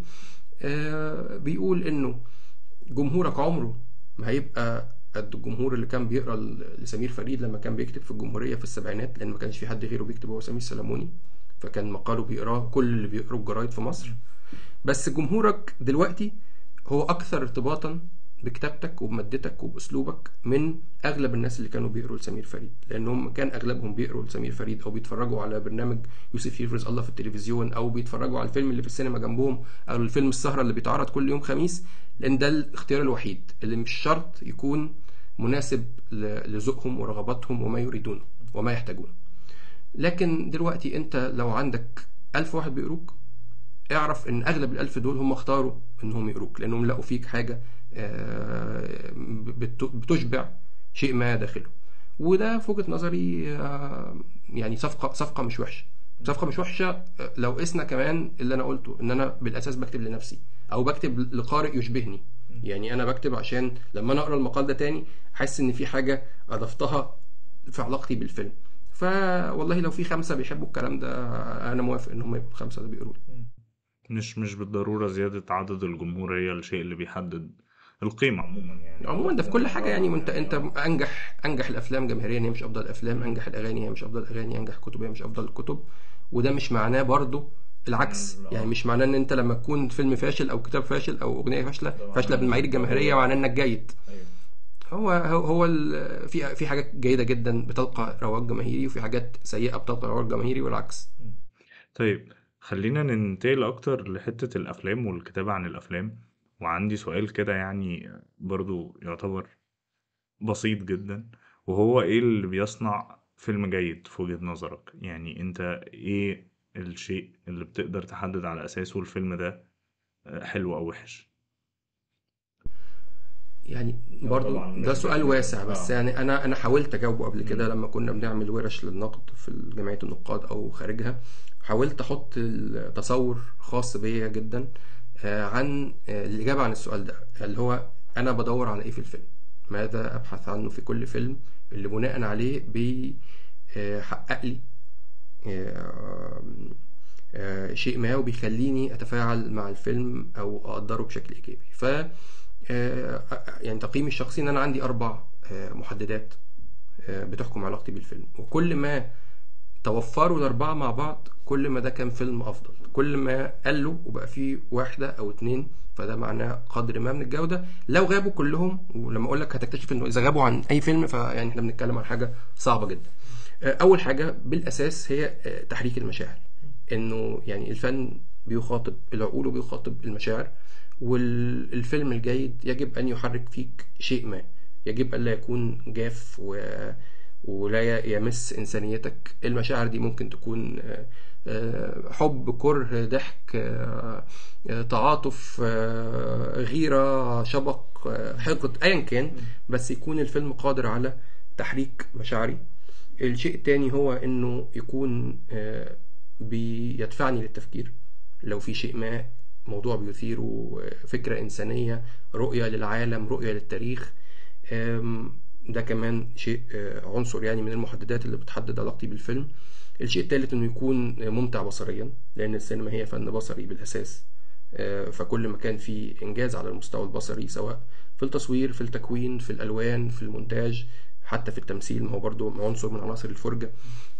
آه، بيقول انه جمهورك عمره ما هيبقى قد الجمهور اللي كان بيقرا لسمير فريد لما كان بيكتب في الجمهوريه في السبعينات لان ما كانش في حد غيره بيكتب هو سمير سلموني فكان مقاله بيقراه كل اللي بيقروا الجرايد في مصر بس جمهورك دلوقتي هو اكثر ارتباطا بكتابتك وبمادتك وباسلوبك من اغلب الناس اللي كانوا بيقروا لسمير فريد لانهم كان اغلبهم بيقروا لسمير فريد او بيتفرجوا على برنامج يوسف يفرز الله في التلفزيون او بيتفرجوا على الفيلم اللي في السينما جنبهم او الفيلم السهره اللي بيتعرض كل يوم خميس لان ده الاختيار الوحيد اللي مش شرط يكون مناسب ل- لذوقهم ورغباتهم وما يريدونه وما يحتاجونه لكن دلوقتي انت لو عندك ألف واحد بيقروك اعرف ان اغلب الالف دول هم اختاروا انهم يقروك لانهم لقوا فيك حاجه آه، بت- بتشبع شيء ما داخله وده في وجهه نظري آه، يعني صفقه صفقه مش وحشه صفقه مش وحشه آه، لو قسنا كمان اللي انا قلته ان انا بالاساس بكتب لنفسي او بكتب لقارئ يشبهني يعني انا بكتب عشان لما انا اقرا المقال ده تاني احس ان في حاجه اضفتها في علاقتي بالفيلم فوالله لو في خمسه بيحبوا الكلام ده انا موافق ان هم يبقوا الخمسه اللي بيقروا لي. مش مش بالضرورة زيادة عدد الجمهور هي الشيء اللي بيحدد القيمة عموما يعني عموما ده في كل حاجه يعني وانت انت انجح انجح الافلام جماهيريا هي مش افضل الافلام انجح الاغاني هي مش افضل الاغاني انجح الكتب هي مش افضل الكتب وده مش معناه برضه العكس يعني مش معناه ان انت لما تكون فيلم فاشل او كتاب فاشل او اغنيه فاشله فاشله بالمعايير الجماهيريه معناه انك جيد هو هو, هو ال- في في حاجات جيده جدا بتلقى رواج جماهيري وفي حاجات سيئه بتلقى رواج جماهيري والعكس طيب خلينا ننتقل أكتر لحتة الأفلام والكتابة عن الأفلام وعندي سؤال كده يعني برضو يعتبر بسيط جدا وهو إيه اللي بيصنع فيلم جيد في وجهة نظرك يعني أنت إيه الشيء اللي بتقدر تحدد على أساسه الفيلم ده حلو أو وحش يعني طبعاً برضو ده مش سؤال بس- واسع بس آه. يعني انا انا حاولت اجاوبه قبل كده لما كنا بنعمل ورش للنقد في جمعيه النقاد او خارجها حاولت احط تصور خاص بيا جدا آه، عن آه، الاجابه عن السؤال ده اللي هو انا بدور على ايه في الفيلم ماذا ابحث عنه في كل فيلم اللي بناء عليه بيحقق لي آه، آه، شيء ما وبيخليني اتفاعل مع الفيلم او اقدره بشكل ايجابي ف آه، يعني تقييمي الشخصي ان انا عندي اربع آه، محددات آه، بتحكم علاقتي بالفيلم وكل ما توفروا الاربعه مع بعض كل ما ده كان فيلم افضل كل ما قلوا وبقى فيه واحده او اتنين فده معناه قدر ما من الجوده لو غابوا كلهم ولما اقول لك هتكتشف انه اذا غابوا عن اي فيلم فيعني احنا بنتكلم عن حاجه صعبه جدا اول حاجه بالاساس هي تحريك المشاعر انه يعني الفن بيخاطب العقول وبيخاطب المشاعر والفيلم الجيد يجب ان يحرك فيك شيء ما يجب الا يكون جاف و ولا يمس انسانيتك المشاعر دي ممكن تكون حب كره ضحك تعاطف غيره شبق حقد ايا كان بس يكون الفيلم قادر على تحريك مشاعري الشيء التاني هو انه يكون بيدفعني للتفكير لو في شيء ما موضوع بيثيره فكرة إنسانية رؤية للعالم رؤية للتاريخ ده كمان شيء عنصر يعني من المحددات اللي بتحدد علاقتي بالفيلم الشيء الثالث انه يكون ممتع بصريا لان السينما هي فن بصري بالاساس فكل ما كان في انجاز على المستوى البصري سواء في التصوير في التكوين في الالوان في المونتاج حتى في التمثيل ما هو برضو عنصر من عناصر الفرجة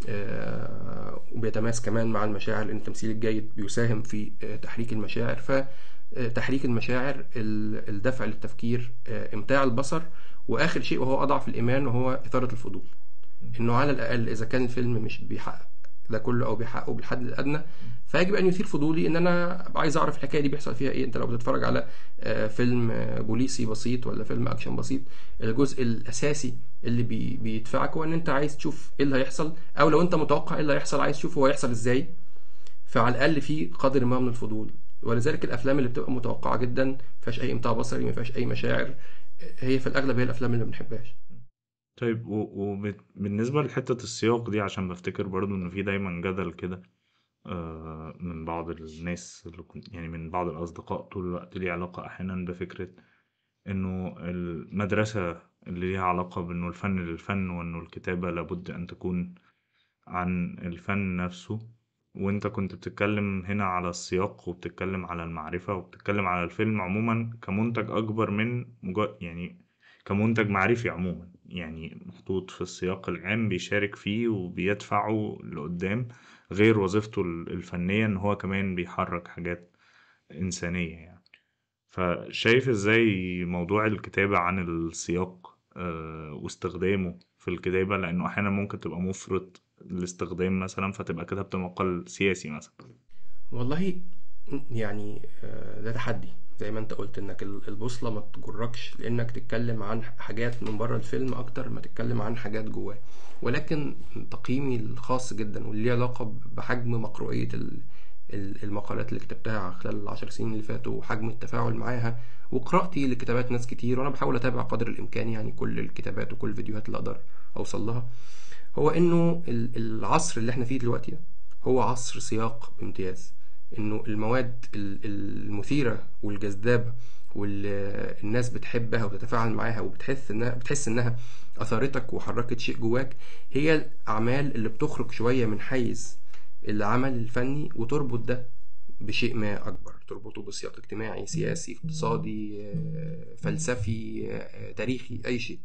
وبيتماس كمان مع المشاعر لأن التمثيل الجيد بيساهم في تحريك المشاعر فتحريك المشاعر الدفع للتفكير امتاع البصر وآخر شيء وهو أضعف الإيمان وهو إثارة الفضول إنه على الأقل إذا كان الفيلم مش بيحقق ده كله أو بيحققه بالحد الأدنى فيجب ان يثير فضولي ان انا عايز اعرف الحكايه دي بيحصل فيها ايه انت لو بتتفرج على فيلم بوليسي بسيط ولا فيلم اكشن بسيط الجزء الاساسي اللي بي بيدفعك هو ان انت عايز تشوف ايه اللي هيحصل او لو انت متوقع ايه اللي هيحصل عايز تشوف هو هيحصل ازاي فعلى الاقل في قدر ما من الفضول ولذلك الافلام اللي بتبقى متوقعه جدا ما فيهاش اي امتاع بصري ما فيهاش اي مشاعر هي في الاغلب هي الافلام اللي ما بنحبهاش طيب وبالنسبة لحتة السياق دي عشان بفتكر برضو إن في دايما جدل كده من بعض الناس اللي كنت يعني من بعض الأصدقاء طول الوقت ليه علاقة أحيانا بفكرة إنه المدرسة اللي ليها علاقة بإنه الفن للفن وإنه الكتابة لابد أن تكون عن الفن نفسه وإنت كنت بتتكلم هنا على السياق وبتتكلم على المعرفة وبتتكلم على الفيلم عموما كمنتج أكبر من مجرد يعني كمنتج معرفي عموما يعني محطوط في السياق العام بيشارك فيه وبيدفعه لقدام غير وظيفته الفنية إن هو كمان بيحرك حاجات إنسانية يعني فشايف إزاي موضوع الكتابة عن السياق واستخدامه في الكتابة لأنه أحيانا ممكن تبقى مفرط الاستخدام مثلا فتبقى كتبت مقال سياسي مثلا والله يعني ده تحدي زي ما انت قلت انك البوصله ما تجركش لانك تتكلم عن حاجات من بره الفيلم اكتر ما تتكلم عن حاجات جواه ولكن تقييمي الخاص جدا واللي ليه علاقه بحجم مقروئيه المقالات اللي كتبتها خلال العشر سنين اللي فاتوا وحجم التفاعل معاها وقراءتي لكتابات ناس كتير وانا بحاول اتابع قدر الامكان يعني كل الكتابات وكل الفيديوهات اللي اقدر اوصل لها هو انه العصر اللي احنا فيه دلوقتي هو عصر سياق بامتياز انه المواد المثيره والجذابه واللي الناس بتحبها وتتفاعل معاها وبتحس انها بتحس انها اثارتك وحركت شيء جواك هي الاعمال اللي بتخرج شويه من حيز العمل الفني وتربط ده بشيء ما اكبر تربطه بسياق اجتماعي سياسي اقتصادي فلسفي تاريخي اي شيء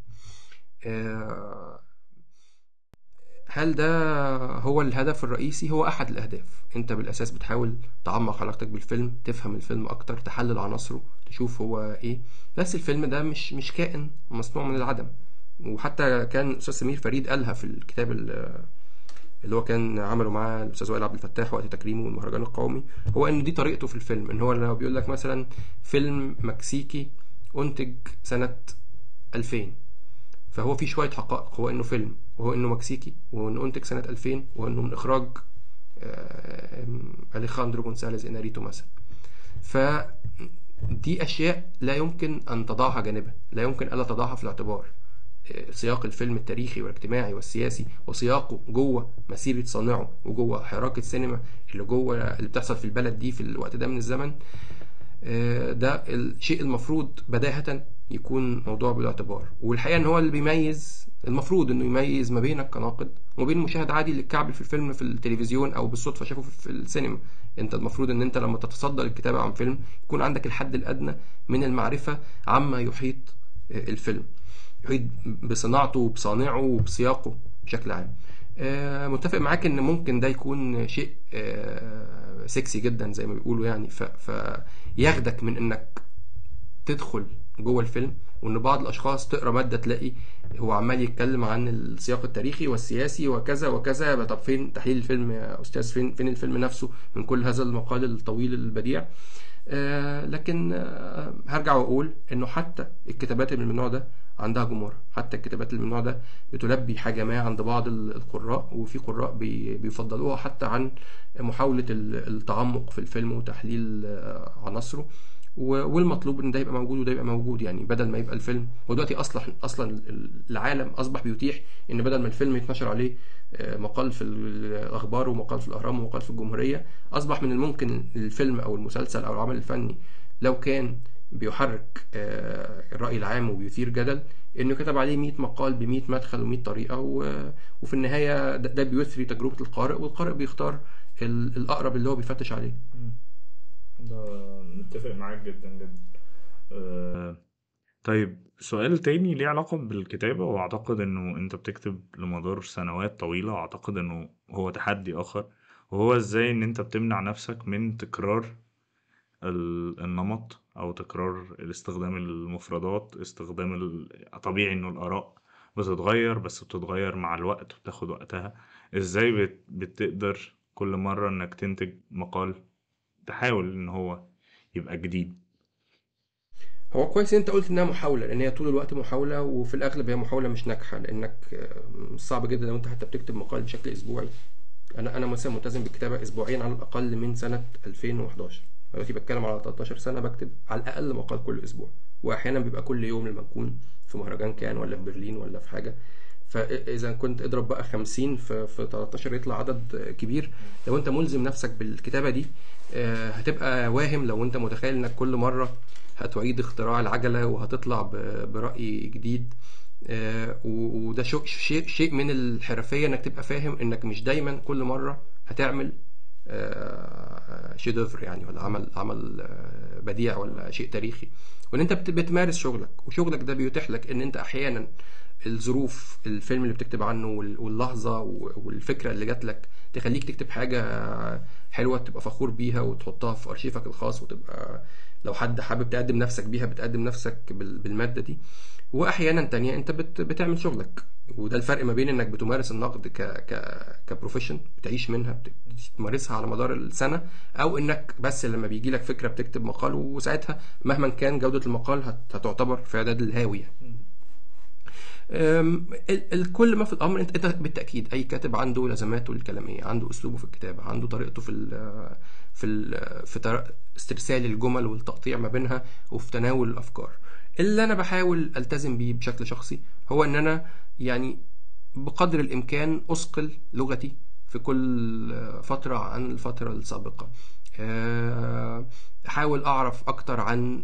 هل ده هو الهدف الرئيسي هو احد الاهداف انت بالاساس بتحاول تعمق علاقتك بالفيلم تفهم الفيلم اكتر تحلل عناصره تشوف هو ايه بس الفيلم ده مش مش كائن مصنوع من العدم وحتى كان الاستاذ سمير فريد قالها في الكتاب اللي هو كان عمله مع الاستاذ وائل عبد الفتاح وقت تكريمه والمهرجان القومي هو ان دي طريقته في الفيلم ان هو لو بيقول لك مثلا فيلم مكسيكي انتج سنه 2000 فهو في شويه حقائق هو انه فيلم وهو انه مكسيكي وانه انتج سنه 2000 وانه من اخراج اليخاندرو جونساليز اناريتو مثلا فدي اشياء لا يمكن ان تضعها جانبا لا يمكن الا تضعها في الاعتبار سياق الفيلم التاريخي والاجتماعي والسياسي وسياقه جوه مسيرة صانعه وجوه حراك السينما اللي جوه اللي بتحصل في البلد دي في الوقت ده من الزمن ده الشيء المفروض بداهة يكون موضوع بالاعتبار والحقيقة ان هو اللي بيميز المفروض انه يميز ما بينك كناقد وما بين مشاهد عادي اللي اتكعبل في الفيلم في التلفزيون او بالصدفة شافه في السينما انت المفروض ان انت لما تتصدى للكتابة عن فيلم يكون عندك الحد الادنى من المعرفة عما يحيط الفيلم يحيط بصناعته وبصانعه وبسياقه بشكل عام متفق معاك ان ممكن ده يكون شيء سكسي جدا زي ما بيقولوا يعني فياخدك من انك تدخل جوه الفيلم وان بعض الاشخاص تقرا ماده تلاقي هو عمال يتكلم عن السياق التاريخي والسياسي وكذا وكذا طب فين تحليل الفيلم يا استاذ فين فين الفيلم نفسه من كل هذا المقال الطويل البديع آه لكن آه هرجع واقول انه حتى الكتابات اللي من النوع ده عندها جمهور حتى الكتابات اللي من النوع ده بتلبي حاجه ما عند بعض القراء وفي قراء بي بيفضلوها حتى عن محاوله التعمق في الفيلم وتحليل آه عناصره والمطلوب ان ده يبقى موجود وده يبقى موجود يعني بدل ما يبقى الفيلم هو دلوقتي اصلا اصلا العالم اصبح بيتيح ان بدل ما الفيلم يتنشر عليه مقال في الاخبار ومقال في الاهرام ومقال في الجمهوريه اصبح من الممكن الفيلم او المسلسل او العمل الفني لو كان بيحرك الراي العام وبيثير جدل انه كتب عليه 100 مقال ب 100 مدخل و100 طريقه وفي النهايه ده بيثري تجربه القارئ والقارئ بيختار الاقرب اللي هو بيفتش عليه ده متفق معاك جدا جدا أه طيب سؤال تاني ليه علاقة بالكتابة وأعتقد إنه أنت بتكتب لمدار سنوات طويلة وأعتقد إنه هو تحدي آخر وهو إزاي إن أنت بتمنع نفسك من تكرار النمط أو تكرار استخدام المفردات استخدام طبيعي إنه الآراء بتتغير بس بتتغير مع الوقت وبتاخد وقتها إزاي بتقدر كل مرة إنك تنتج مقال تحاول ان هو يبقى جديد هو كويس انت قلت انها محاوله لان هي طول الوقت محاوله وفي الاغلب هي محاوله مش ناجحه لانك صعب جدا لو انت حتى بتكتب مقال بشكل اسبوعي انا انا مثلا ملتزم بالكتابه اسبوعيا على الاقل من سنه 2011 دلوقتي بتكلم على 13 سنه بكتب على الاقل مقال كل اسبوع واحيانا بيبقى كل يوم لما اكون في مهرجان كان ولا في برلين ولا في حاجه فاذا كنت اضرب بقى 50 في, في 13 يطلع عدد كبير لو انت ملزم نفسك بالكتابه دي هتبقى واهم لو انت متخيل انك كل مره هتعيد اختراع العجله وهتطلع براي جديد وده شيء شيء من الحرفيه انك تبقى فاهم انك مش دايما كل مره هتعمل شيدوفر يعني ولا عمل عمل بديع ولا شيء تاريخي وان انت بتمارس شغلك وشغلك ده بيتيح لك ان انت احيانا الظروف الفيلم اللي بتكتب عنه واللحظه والفكره اللي جات لك تخليك تكتب حاجه حلوه تبقى فخور بيها وتحطها في ارشيفك الخاص وتبقى لو حد حابب تقدم نفسك بيها بتقدم نفسك بالماده دي واحيانا تانية انت بت بتعمل شغلك وده الفرق ما بين انك بتمارس النقد ك ك كبروفيشن بتعيش منها بتمارسها على مدار السنه او انك بس لما بيجي لك فكره بتكتب مقال وساعتها مهما كان جوده المقال هتعتبر في اعداد الهاوي يعني. الكل ما في الامر انت انت بالتاكيد اي كاتب عنده لازماته الكلاميه عنده اسلوبه في الكتابه عنده طريقته في ال في ال في استرسال الجمل والتقطيع ما بينها وفي تناول الافكار اللي انا بحاول التزم بيه بشكل شخصي هو ان انا يعني بقدر الامكان اثقل لغتي في كل فتره عن الفتره السابقه احاول اعرف اكتر عن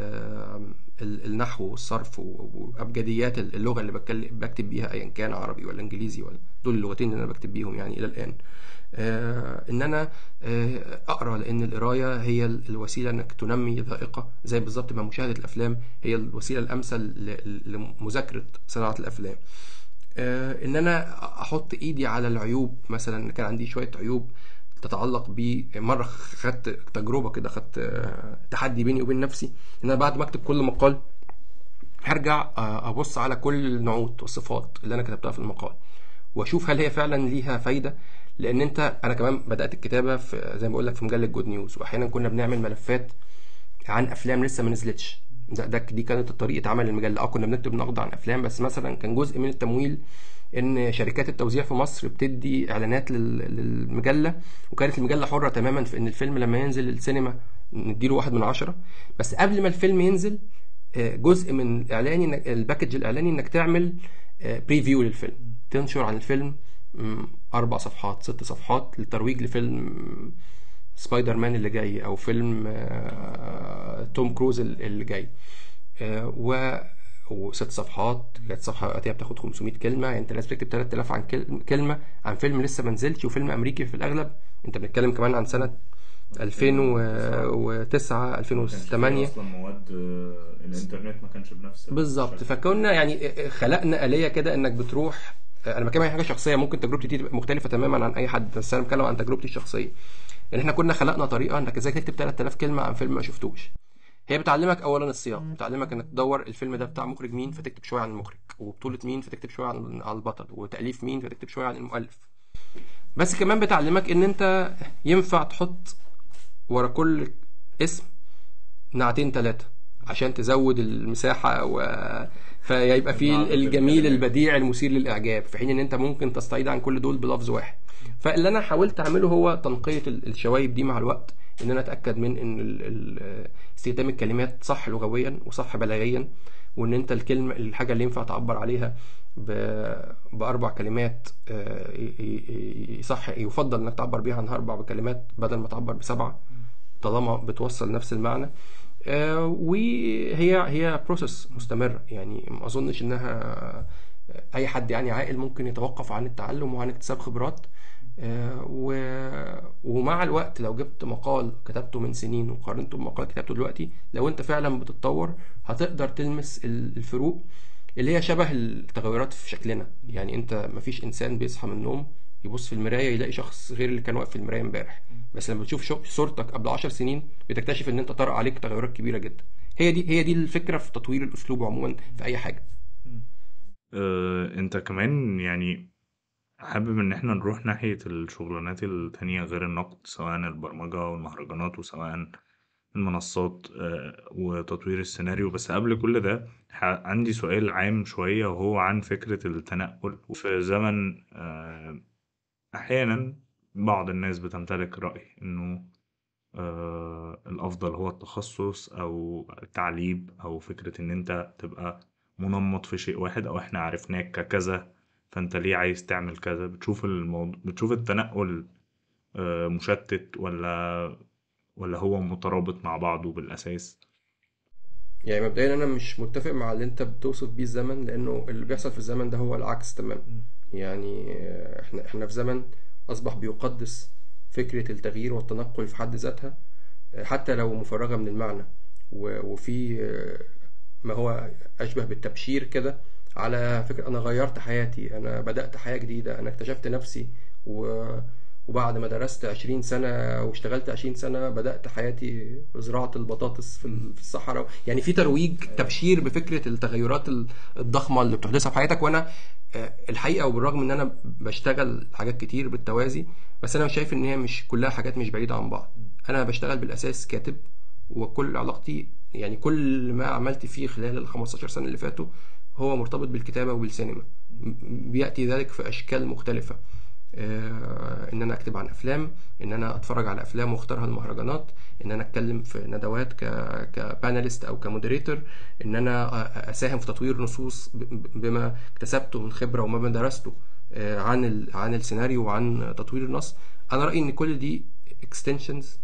النحو والصرف وابجديات اللغه اللي بتكلم بكتب بيها ايا كان عربي ولا انجليزي ولا دول اللغتين اللي انا بكتب بيهم يعني الى الان آه ان انا آه اقرا لان القرايه هي الوسيله انك تنمي ذائقه زي بالظبط ما مشاهده الافلام هي الوسيله الامثل لمذاكره صناعه الافلام آه ان انا احط ايدي على العيوب مثلا كان عندي شويه عيوب تتعلق ب مره خدت تجربه كده خدت تحدي بيني وبين نفسي ان انا بعد ما اكتب كل مقال هرجع ابص على كل النعوت والصفات اللي انا كتبتها في المقال واشوف هل هي فعلا ليها فايده لان انت انا كمان بدات الكتابه في زي ما بقول لك في مجله جود نيوز واحيانا كنا بنعمل ملفات عن افلام لسه ما نزلتش ده, ده دي كانت طريقه عمل المجله اه كنا بنكتب نقد عن افلام بس مثلا كان جزء من التمويل ان شركات التوزيع في مصر بتدي اعلانات للمجله وكانت المجله حره تماما في ان الفيلم لما ينزل السينما نديله واحد من عشرة بس قبل ما الفيلم ينزل جزء من الاعلاني الباكج الاعلاني انك تعمل بريفيو للفيلم تنشر عن الفيلم اربع صفحات ست صفحات للترويج لفيلم سبايدر مان اللي جاي او فيلم توم كروز اللي جاي و وست صفحات كانت صفحه وقتها بتاخد 500 كلمه يعني انت لازم تكتب 3000 عن كلمه عن فيلم لسه ما نزلش وفيلم امريكي في الاغلب انت بنتكلم كمان عن سنه 2009 2008 اصلا مواد الانترنت ما كانش بنفس بالظبط فكنا يعني خلقنا آلية كده انك بتروح انا بتكلم عن حاجه شخصيه ممكن تجربتي دي تبقى مختلفه تماما عن اي حد بس انا بتكلم عن تجربتي الشخصيه يعني احنا كنا خلقنا طريقه انك ازاي تكتب 3000 كلمه عن فيلم ما شفتوش هي بتعلمك اولا السياق بتعلمك انك تدور الفيلم ده بتاع مخرج مين فتكتب شويه عن المخرج وبطوله مين فتكتب شويه عن عن البطل وتاليف مين فتكتب شويه عن المؤلف بس كمان بتعلمك ان انت ينفع تحط ورا كل اسم نعتين ثلاثه عشان تزود المساحه و فيبقى في النعت الجميل الكلام. البديع المثير للاعجاب في حين ان انت ممكن تستعيد عن كل دول بلفظ واحد فاللي انا حاولت اعمله هو تنقيه ال- الشوايب دي مع الوقت ان انا اتاكد من ان ال- ال- استخدام الكلمات صح لغويا وصح بلاغيا وان انت الكلمه الحاجه اللي ينفع تعبر عليها ب- باربع كلمات آه، ي- ي- يصح يفضل انك تعبر بيها عن اربع كلمات بدل ما تعبر بسبعه طالما بتوصل نفس المعنى آه، وهي هي بروسيس مستمره يعني ما اظنش انها اي حد يعني عاقل ممكن يتوقف عن التعلم وعن اكتساب خبرات آه، و- ومع الوقت لو جبت مقال كتبته من سنين وقارنته بمقال كتبته دلوقتي لو انت فعلا بتتطور هتقدر تلمس ال- الفروق اللي هي شبه التغيرات في شكلنا يعني انت مفيش انسان بيصحى من النوم يبص في المرايه يلاقي شخص غير اللي كان واقف في المرايه امبارح بس لما بتشوف شو- صورتك قبل عشر سنين بتكتشف ان انت طرأ عليك تغيرات كبيره جدا هي دي هي دي الفكره في تطوير الاسلوب عموما في اي حاجه آه، انت كمان يعني حابب ان احنا نروح ناحية الشغلانات التانية غير النقد سواء البرمجة والمهرجانات وسواء المنصات آه، وتطوير السيناريو بس قبل كل ده ح- عندي سؤال عام شوية وهو عن فكرة التنقل في زمن آه، أحيانا بعض الناس بتمتلك رأي إنه آه، الأفضل هو التخصص أو التعليم أو فكرة إن أنت تبقى منمط في شيء واحد أو إحنا عرفناك ككذا فأنت ليه عايز تعمل كذا بتشوف الموضوع بتشوف التنقل آه، مشتت ولا ولا هو مترابط مع بعضه بالأساس يعني مبدئيا انا مش متفق مع اللي انت بتوصف بيه الزمن لانه اللي بيحصل في الزمن ده هو العكس تماما يعني آه، احنا احنا في زمن اصبح بيقدس فكرة التغيير والتنقل في حد ذاتها آه، حتى لو مفرغة من المعنى و- وفي آه، ما هو اشبه بالتبشير كده على فكرة انا غيرت حياتي انا بدأت حياة جديدة انا اكتشفت نفسي و وبعد ما درست 20 سنة واشتغلت 20 سنة بدأت حياتي زراعة البطاطس في ال- في الصحراء يعني في ترويج تبشير بفكرة التغيرات ال- الضخمة اللي بتحدثها في حياتك وأنا آه، الحقيقة وبالرغم إن أنا بشتغل حاجات كتير بالتوازي بس أنا شايف إن هي مش كلها حاجات مش بعيدة عن بعض أنا بشتغل بالأساس كاتب وكل علاقتي يعني كل ما عملت فيه خلال ال 15 سنة اللي فاتوا هو مرتبط بالكتابة وبالسينما م- بيأتي ذلك في أشكال مختلفة آه، ان انا اكتب عن افلام ان انا اتفرج على افلام واختارها المهرجانات ان انا اتكلم في ندوات ك كباناليست او كمودريتور ان انا أ- اساهم في تطوير نصوص ب- ب- بما اكتسبته من خبره وما درسته آه، عن ال... عن السيناريو وعن تطوير النص انا رايي ان كل دي اكستنشنز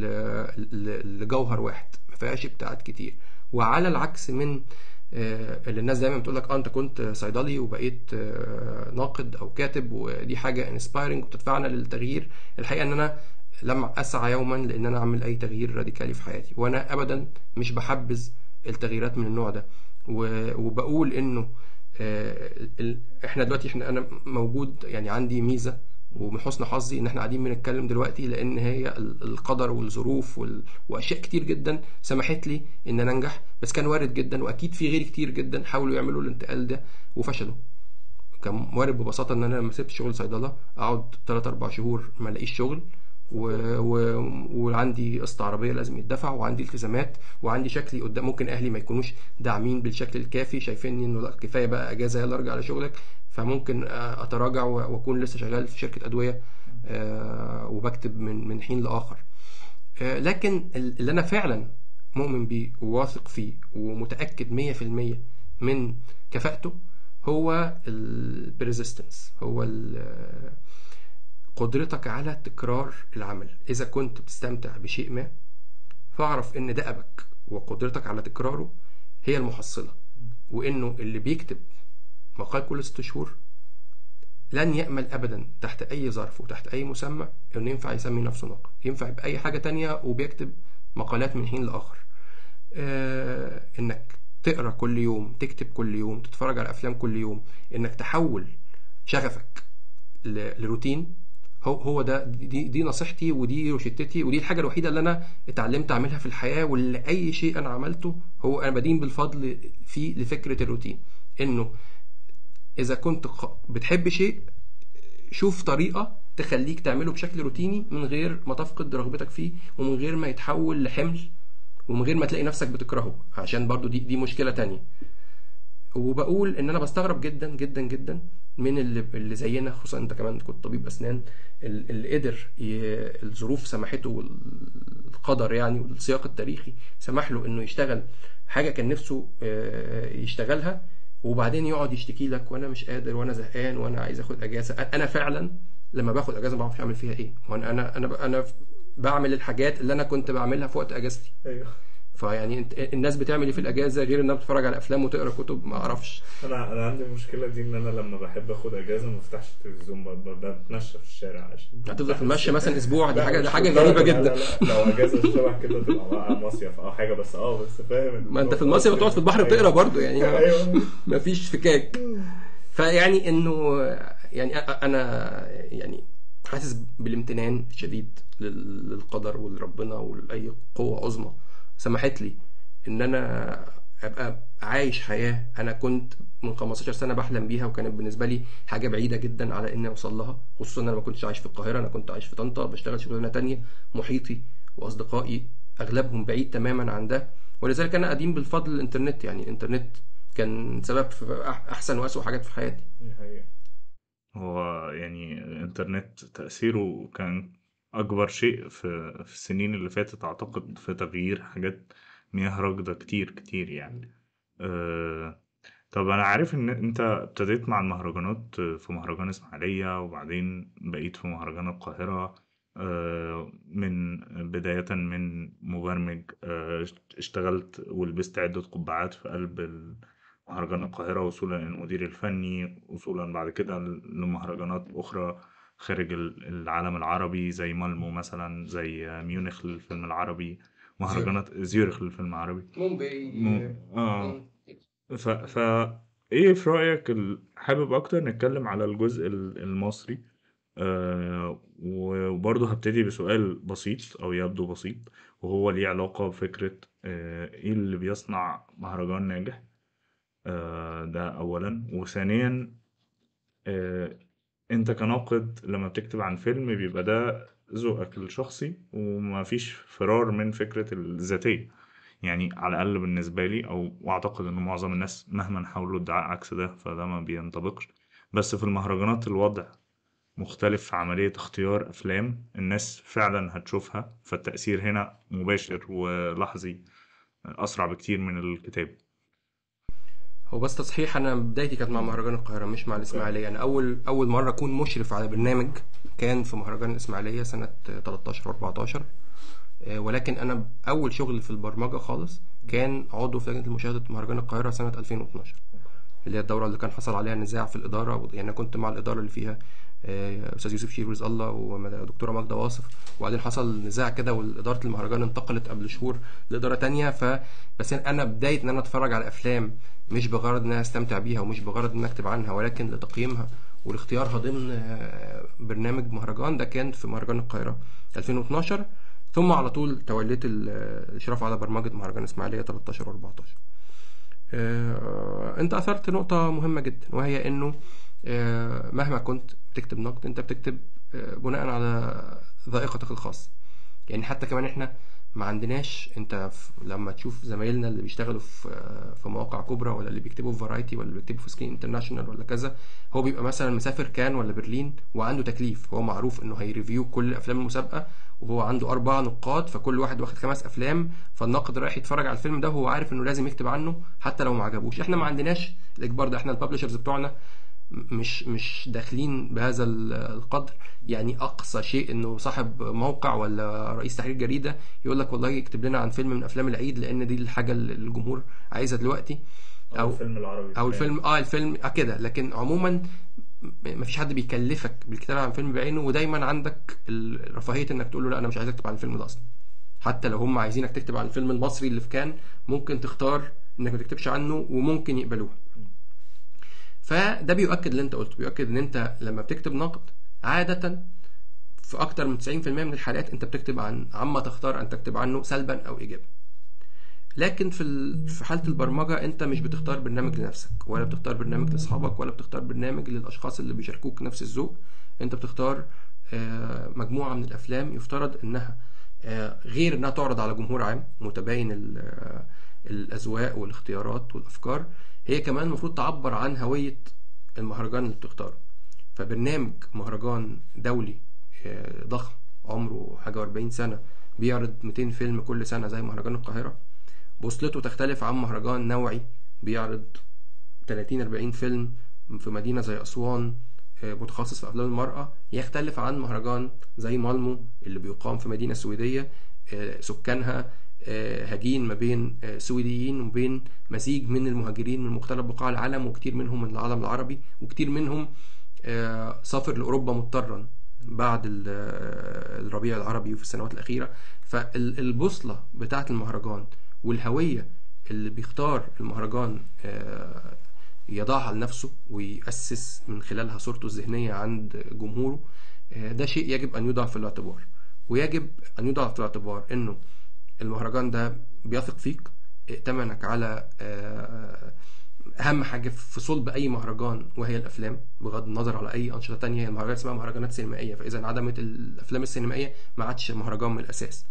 لجوهر واحد ما فيهاش ابتعاد كتير وعلى العكس من آه، اللي الناس دايما بتقول لك اه انت كنت صيدلي وبقيت آه، ناقد او كاتب ودي حاجه انسبايرنج وبتدفعنا للتغيير الحقيقه ان انا لم اسعى يوما لان انا اعمل اي تغيير راديكالي في حياتي وانا ابدا مش بحبذ التغييرات من النوع ده و- وبقول انه آه، ال- احنا دلوقتي احنا انا موجود يعني عندي ميزه ومن حسن حظي ان احنا قاعدين بنتكلم دلوقتي لان هي ال- القدر والظروف وال... واشياء كتير جدا سمحت لي ان انا انجح بس كان وارد جدا واكيد في غيري كتير جدا حاولوا يعملوا الانتقال ده وفشلوا كان وارد ببساطه ان انا لما سبت شغل صيدله اقعد 3 4 شهور ما الاقيش شغل و... و... وعندي قسط عربيه لازم يدفع وعندي التزامات وعندي شكلي قدام ممكن اهلي ما يكونوش داعمين بالشكل الكافي شايفيني انه لا كفايه بقى اجازه يلا ارجع لشغلك فممكن آه، اتراجع و- واكون لسه شغال في شركه ادويه آه، وبكتب من من حين لاخر آه، لكن ال- اللي انا فعلا مؤمن بيه وواثق فيه ومتاكد 100% من كفاءته هو البريزيستنس هو ال- قدرتك على تكرار العمل اذا كنت بتستمتع بشيء ما فاعرف ان دأبك وقدرتك على تكراره هي المحصلة وانه اللي بيكتب مقال كل ست شهور لن يأمل أبدا تحت أي ظرف وتحت أي مسمى إنه ينفع يسمي نفسه ناقد ينفع بأي حاجة تانية وبيكتب مقالات من حين لآخر آه إنك تقرأ كل يوم تكتب كل يوم تتفرج على أفلام كل يوم إنك تحول شغفك ل- لروتين هو هو ده دي دي نصيحتي ودي روشتتي ودي الحاجه الوحيده اللي انا اتعلمت اعملها في الحياه واللي اي شيء انا عملته هو انا بدين بالفضل فيه لفكره الروتين انه اذا كنت بتحب شيء شوف طريقه تخليك تعمله بشكل روتيني من غير ما تفقد رغبتك فيه ومن غير ما يتحول لحمل ومن غير ما تلاقي نفسك بتكرهه عشان برضو دي دي مشكله تانية وبقول ان انا بستغرب جدا جدا جدا من اللي, اللي زينا خصوصا انت كمان كنت طبيب اسنان اللي قدر الظروف سمحته والقدر يعني والسياق التاريخي سمح له انه يشتغل حاجه كان نفسه آه، يشتغلها وبعدين يقعد يشتكي لك وانا مش قادر وانا زهقان وانا عايز اخد اجازه انا فعلا لما باخد اجازه ما بعرفش اعمل فيها ايه وانا انا انا انا بعمل الحاجات اللي انا كنت بعملها في وقت اجازتي ايوه فيعني انت الناس بتعمل ايه في الاجازه غير انها بتتفرج على افلام وتقرا كتب ما اعرفش انا انا عندي المشكله دي ان انا لما بحب اخد اجازه ما بفتحش التلفزيون بتمشى في الشارع عشان هتفضل تتمشى مثلا اسبوع دي حاجه دي حاجه غريبه جدا لا لا لو اجازه شبه كده تبقى بقى مصيف او حاجه بس اه بس فاهم ما انت في المصيف بتقعد في البحر بتقرا برضه يعني ايوه ما فيش فكاك فيعني انه يعني انا يعني حاسس بالامتنان الشديد للقدر ولربنا ولاي قوه عظمى سمحت لي ان انا ابقى عايش حياه انا كنت من 15 سنه بحلم بيها وكانت بالنسبه لي حاجه بعيده جدا على اني اوصل لها خصوصا ان انا ما كنتش عايش في القاهره انا كنت عايش في طنطا بشتغل شغلانه تانية محيطي واصدقائي اغلبهم بعيد تماما عن ده ولذلك انا قديم بالفضل الانترنت يعني الانترنت كان سبب في احسن واسوء حاجات في حياتي هو يعني الانترنت تاثيره كان اكبر شيء في في السنين اللي فاتت اعتقد في تغيير حاجات مياه راكدة كتير كتير يعني أه طب انا عارف ان انت ابتديت مع المهرجانات في مهرجان اسماعيلية وبعدين بقيت في مهرجان القاهرة أه من بداية من مبرمج أه اشتغلت ولبست عدة قبعات في قلب مهرجان القاهرة وصولا للمدير الفني وصولا بعد كده لمهرجانات أخرى خارج العالم العربي زي مالمو مثلا زي ميونخ للفيلم العربي مهرجانات زيورخ للفيلم العربي مومباي اه ف... ف ايه في رأيك حابب اكتر نتكلم على الجزء المصري آه وبرضه هبتدي بسؤال بسيط او يبدو بسيط وهو ليه علاقة بفكرة آه ايه اللي بيصنع مهرجان ناجح آه ده اولا وثانيا آه انت كناقد لما بتكتب عن فيلم بيبقى ده ذوقك الشخصي ومفيش فرار من فكرة الذاتية يعني على الأقل بالنسبة لي أو وأعتقد إن معظم الناس مهما حاولوا ادعاء عكس ده فده ما بينطبقش بس في المهرجانات الوضع مختلف في عملية اختيار أفلام الناس فعلا هتشوفها فالتأثير هنا مباشر ولحظي أسرع بكتير من الكتاب هو بس تصحيح انا بدايتي كانت مع مهرجان القاهره مش مع الاسماعيليه انا اول اول مره اكون مشرف على برنامج كان في مهرجان الاسماعيليه سنه 13 و14 ولكن انا اول شغل في البرمجه خالص كان عضو في لجنه مشاهده مهرجان القاهره سنه 2012 اللي هي الدوره اللي كان حصل عليها نزاع في الاداره يعني انا كنت مع الاداره اللي فيها آه، استاذ يوسف شيف رزق الله ودكتوره ماجده واصف وبعدين حصل نزاع كده واداره المهرجان انتقلت قبل شهور لاداره تانية ف بس انا بدايه ان انا اتفرج على افلام مش بغرض ان انا استمتع بيها ومش بغرض ان اكتب عنها ولكن لتقييمها ولاختيارها ضمن آه، برنامج مهرجان ده كان في مهرجان القاهره 2012 ثم على طول توليت الاشراف على برمجه مهرجان اسماعيليه 13 و14 انت اثرت نقطه مهمه جدا وهي انه آه، مهما كنت بتكتب نقد انت بتكتب آه، بناء على ذائقتك الخاصة يعني حتى كمان احنا ما عندناش انت لما تشوف زمايلنا اللي بيشتغلوا في آه، في مواقع كبرى ولا اللي بيكتبوا في فرايتي ولا اللي بيكتبوا في سكرين انترناشونال ولا كذا هو بيبقى مثلا مسافر كان ولا برلين وعنده تكليف هو معروف انه هيريفيو كل افلام المسابقه وهو عنده اربع نقاط فكل واحد واخد خمس افلام فالناقد رايح يتفرج على الفيلم ده وهو عارف انه لازم يكتب عنه حتى لو ما عجبوش احنا ما عندناش الاجبار ده احنا الببلشرز بتوعنا مش مش داخلين بهذا القدر يعني اقصى شيء انه صاحب موقع ولا رئيس تحرير جريده يقول لك والله اكتب لنا عن فيلم من افلام العيد لان دي الحاجه اللي الجمهور عايزها دلوقتي او, الفيلم العربي او الفيلم اه الفيلم اه كده لكن عموما ما فيش حد بيكلفك بالكتابه عن فيلم بعينه ودايما عندك رفاهيه انك تقول له لا انا مش عايز اكتب عن الفيلم ده اصلا حتى لو هم عايزينك تكتب عن الفيلم المصري اللي في كان ممكن تختار انك ما تكتبش عنه وممكن يقبلوه فده بيؤكد اللي انت قلته بيؤكد ان انت لما بتكتب نقد عادة في اكتر من 90% من الحالات انت بتكتب عن عما تختار ان تكتب عنه سلبا او ايجابا لكن في ال- في حاله البرمجه انت مش بتختار برنامج لنفسك ولا بتختار برنامج لاصحابك ولا بتختار برنامج للاشخاص اللي بيشاركوك نفس الذوق انت بتختار آه، مجموعه من الافلام يفترض انها آه، غير انها تعرض على جمهور عام متباين ال- آه، الاذواق والاختيارات والافكار هي كمان المفروض تعبر عن هويه المهرجان اللي بتختاره فبرنامج مهرجان دولي آه، ضخم عمره حاجه و40 سنه بيعرض 200 فيلم كل سنه زي مهرجان القاهره بوصلته تختلف عن مهرجان نوعي بيعرض 30 40 فيلم في مدينه زي اسوان آه، متخصص في افلام المراه يختلف عن مهرجان زي مالمو اللي بيقام في مدينه سويديه آه، سكانها آه، هجين ما بين آه، سويديين وبين مزيج من المهاجرين من مختلف بقاع العالم وكتير منهم من العالم العربي وكتير منهم آه، سافر لأوروبا مضطرا بعد ال- آه، الربيع العربي وفي السنوات الأخيرة فالبوصلة بتاعة المهرجان والهوية اللي بيختار المهرجان آه، يضعها لنفسه ويأسس من خلالها صورته الذهنية عند جمهوره آه، ده شيء يجب أن يوضع في الاعتبار ويجب أن يوضع في الاعتبار إنه المهرجان ده بيثق فيك ائتمنك على آه، اهم حاجه في صلب اي مهرجان وهي الافلام بغض النظر على اي انشطه تانية هي المهرجانات اسمها مهرجانات سينمائيه فاذا انعدمت الافلام السينمائيه ما عادش مهرجان من الاساس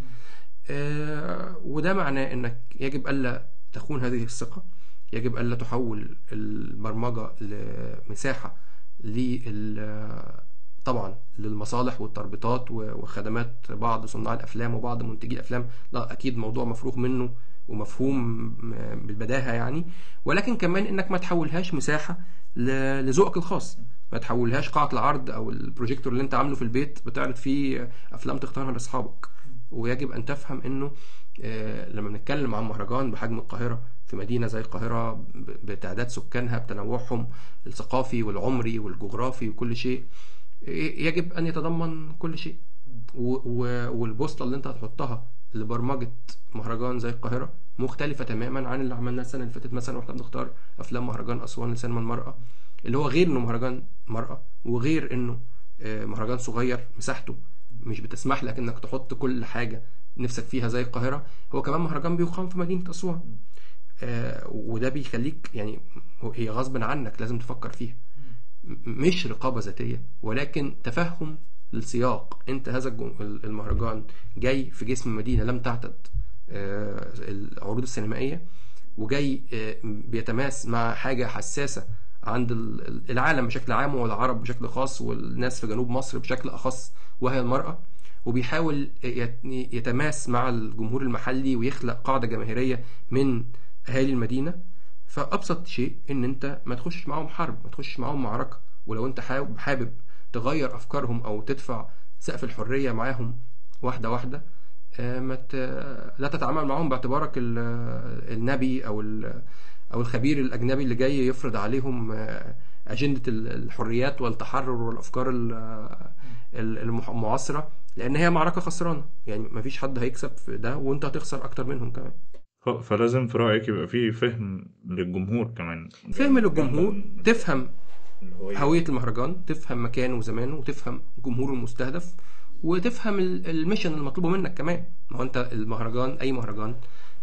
آه، وده معناه انك يجب الا تخون هذه الثقه يجب الا تحول البرمجه لمساحه لل طبعا للمصالح والتربيطات و- وخدمات بعض صناع الافلام وبعض منتجي الافلام لا اكيد موضوع مفروغ منه ومفهوم بالبداهه يعني ولكن كمان انك ما تحولهاش مساحه ل- لذوقك الخاص ما تحولهاش قاعه العرض او البروجيكتور اللي انت عامله في البيت بتعرض فيه افلام تختارها لاصحابك ويجب ان تفهم انه آه، لما بنتكلم عن مهرجان بحجم القاهره في مدينه زي القاهره ب- بتعداد سكانها بتنوعهم الثقافي والعمري والجغرافي وكل شيء يجب ان يتضمن كل شيء و- و- والبوصله اللي انت هتحطها لبرمجه مهرجان زي القاهره مختلفه تماما عن اللي عملناه السنه اللي فاتت مثلا واحنا بنختار افلام مهرجان اسوان لسينما المراه اللي هو غير انه مهرجان مراه وغير انه آه، مهرجان صغير مساحته مش بتسمح لك انك تحط كل حاجه نفسك فيها زي القاهره هو كمان مهرجان بيقام في مدينه اسوان آه، وده بيخليك يعني هي غصب عنك لازم تفكر فيها م- مش رقابة ذاتية ولكن تفهم للسياق انت هذا الجم- المهرجان جاي في جسم مدينة لم تعتد آه، العروض السينمائية وجاي آه، بيتماس مع حاجة حساسة عند ال- العالم بشكل عام والعرب بشكل خاص والناس في جنوب مصر بشكل أخص وهي المرأة وبيحاول يت- يتماس مع الجمهور المحلي ويخلق قاعدة جماهيرية من أهالي المدينة فابسط شيء ان انت ما تخشش معاهم حرب ما تخشش معاهم معركه ولو انت حابب حابب تغير افكارهم او تدفع سقف الحريه معاهم واحده واحده آه، ما ت... لا تتعامل معاهم باعتبارك ال... النبي او ال... او الخبير الاجنبي اللي جاي يفرض عليهم آه، اجنده ال- الحريات والتحرر والافكار ال- ال- المح- المعاصره لان هي معركه خسرانه يعني ما فيش حد هيكسب في ده وانت هتخسر اكتر منهم كمان ف- فلازم في رأيك يبقى فيه فهم للجمهور كمان فهم للجمهور تفهم الهوية هوية المهرجان تفهم مكانه وزمانه وتفهم جمهوره المستهدف وتفهم ال- الميشن المطلوبة منك كمان ما هو انت المهرجان اي مهرجان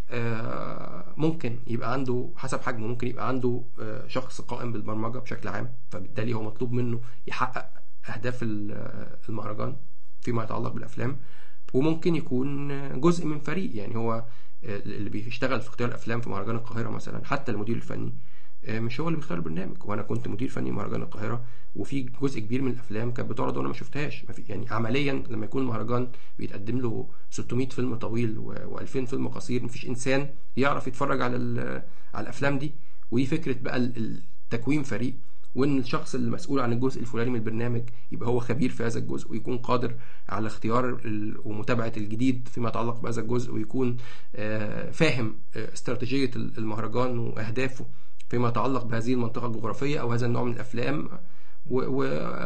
آه، ممكن يبقى عنده حسب حجمه ممكن يبقى عنده آه، شخص قائم بالبرمجة بشكل عام فبالتالي هو مطلوب منه يحقق اهداف ال- آه، المهرجان فيما يتعلق بالافلام وممكن يكون آه، جزء من فريق يعني هو آه، اللي بيشتغل في اختيار الافلام في مهرجان القاهرة مثلا حتى المدير الفني آه، مش هو اللي بيختار البرنامج وانا كنت مدير فني مهرجان القاهره وفي جزء كبير من الافلام كانت بتعرض وانا ما شفتهاش ما في يعني عمليا لما يكون المهرجان بيتقدم له 600 فيلم طويل و2000 فيلم قصير مفيش انسان يعرف يتفرج على ال- على الافلام دي ودي فكره بقى ال- ال- تكوين فريق وان الشخص المسؤول عن الجزء الفلاني من البرنامج يبقى هو خبير في هذا الجزء ويكون قادر على اختيار ال- ومتابعه الجديد فيما يتعلق بهذا الجزء ويكون آه، فاهم آه، استراتيجيه المهرجان واهدافه فيما يتعلق بهذه المنطقة الجغرافية أو هذا النوع من الأفلام و و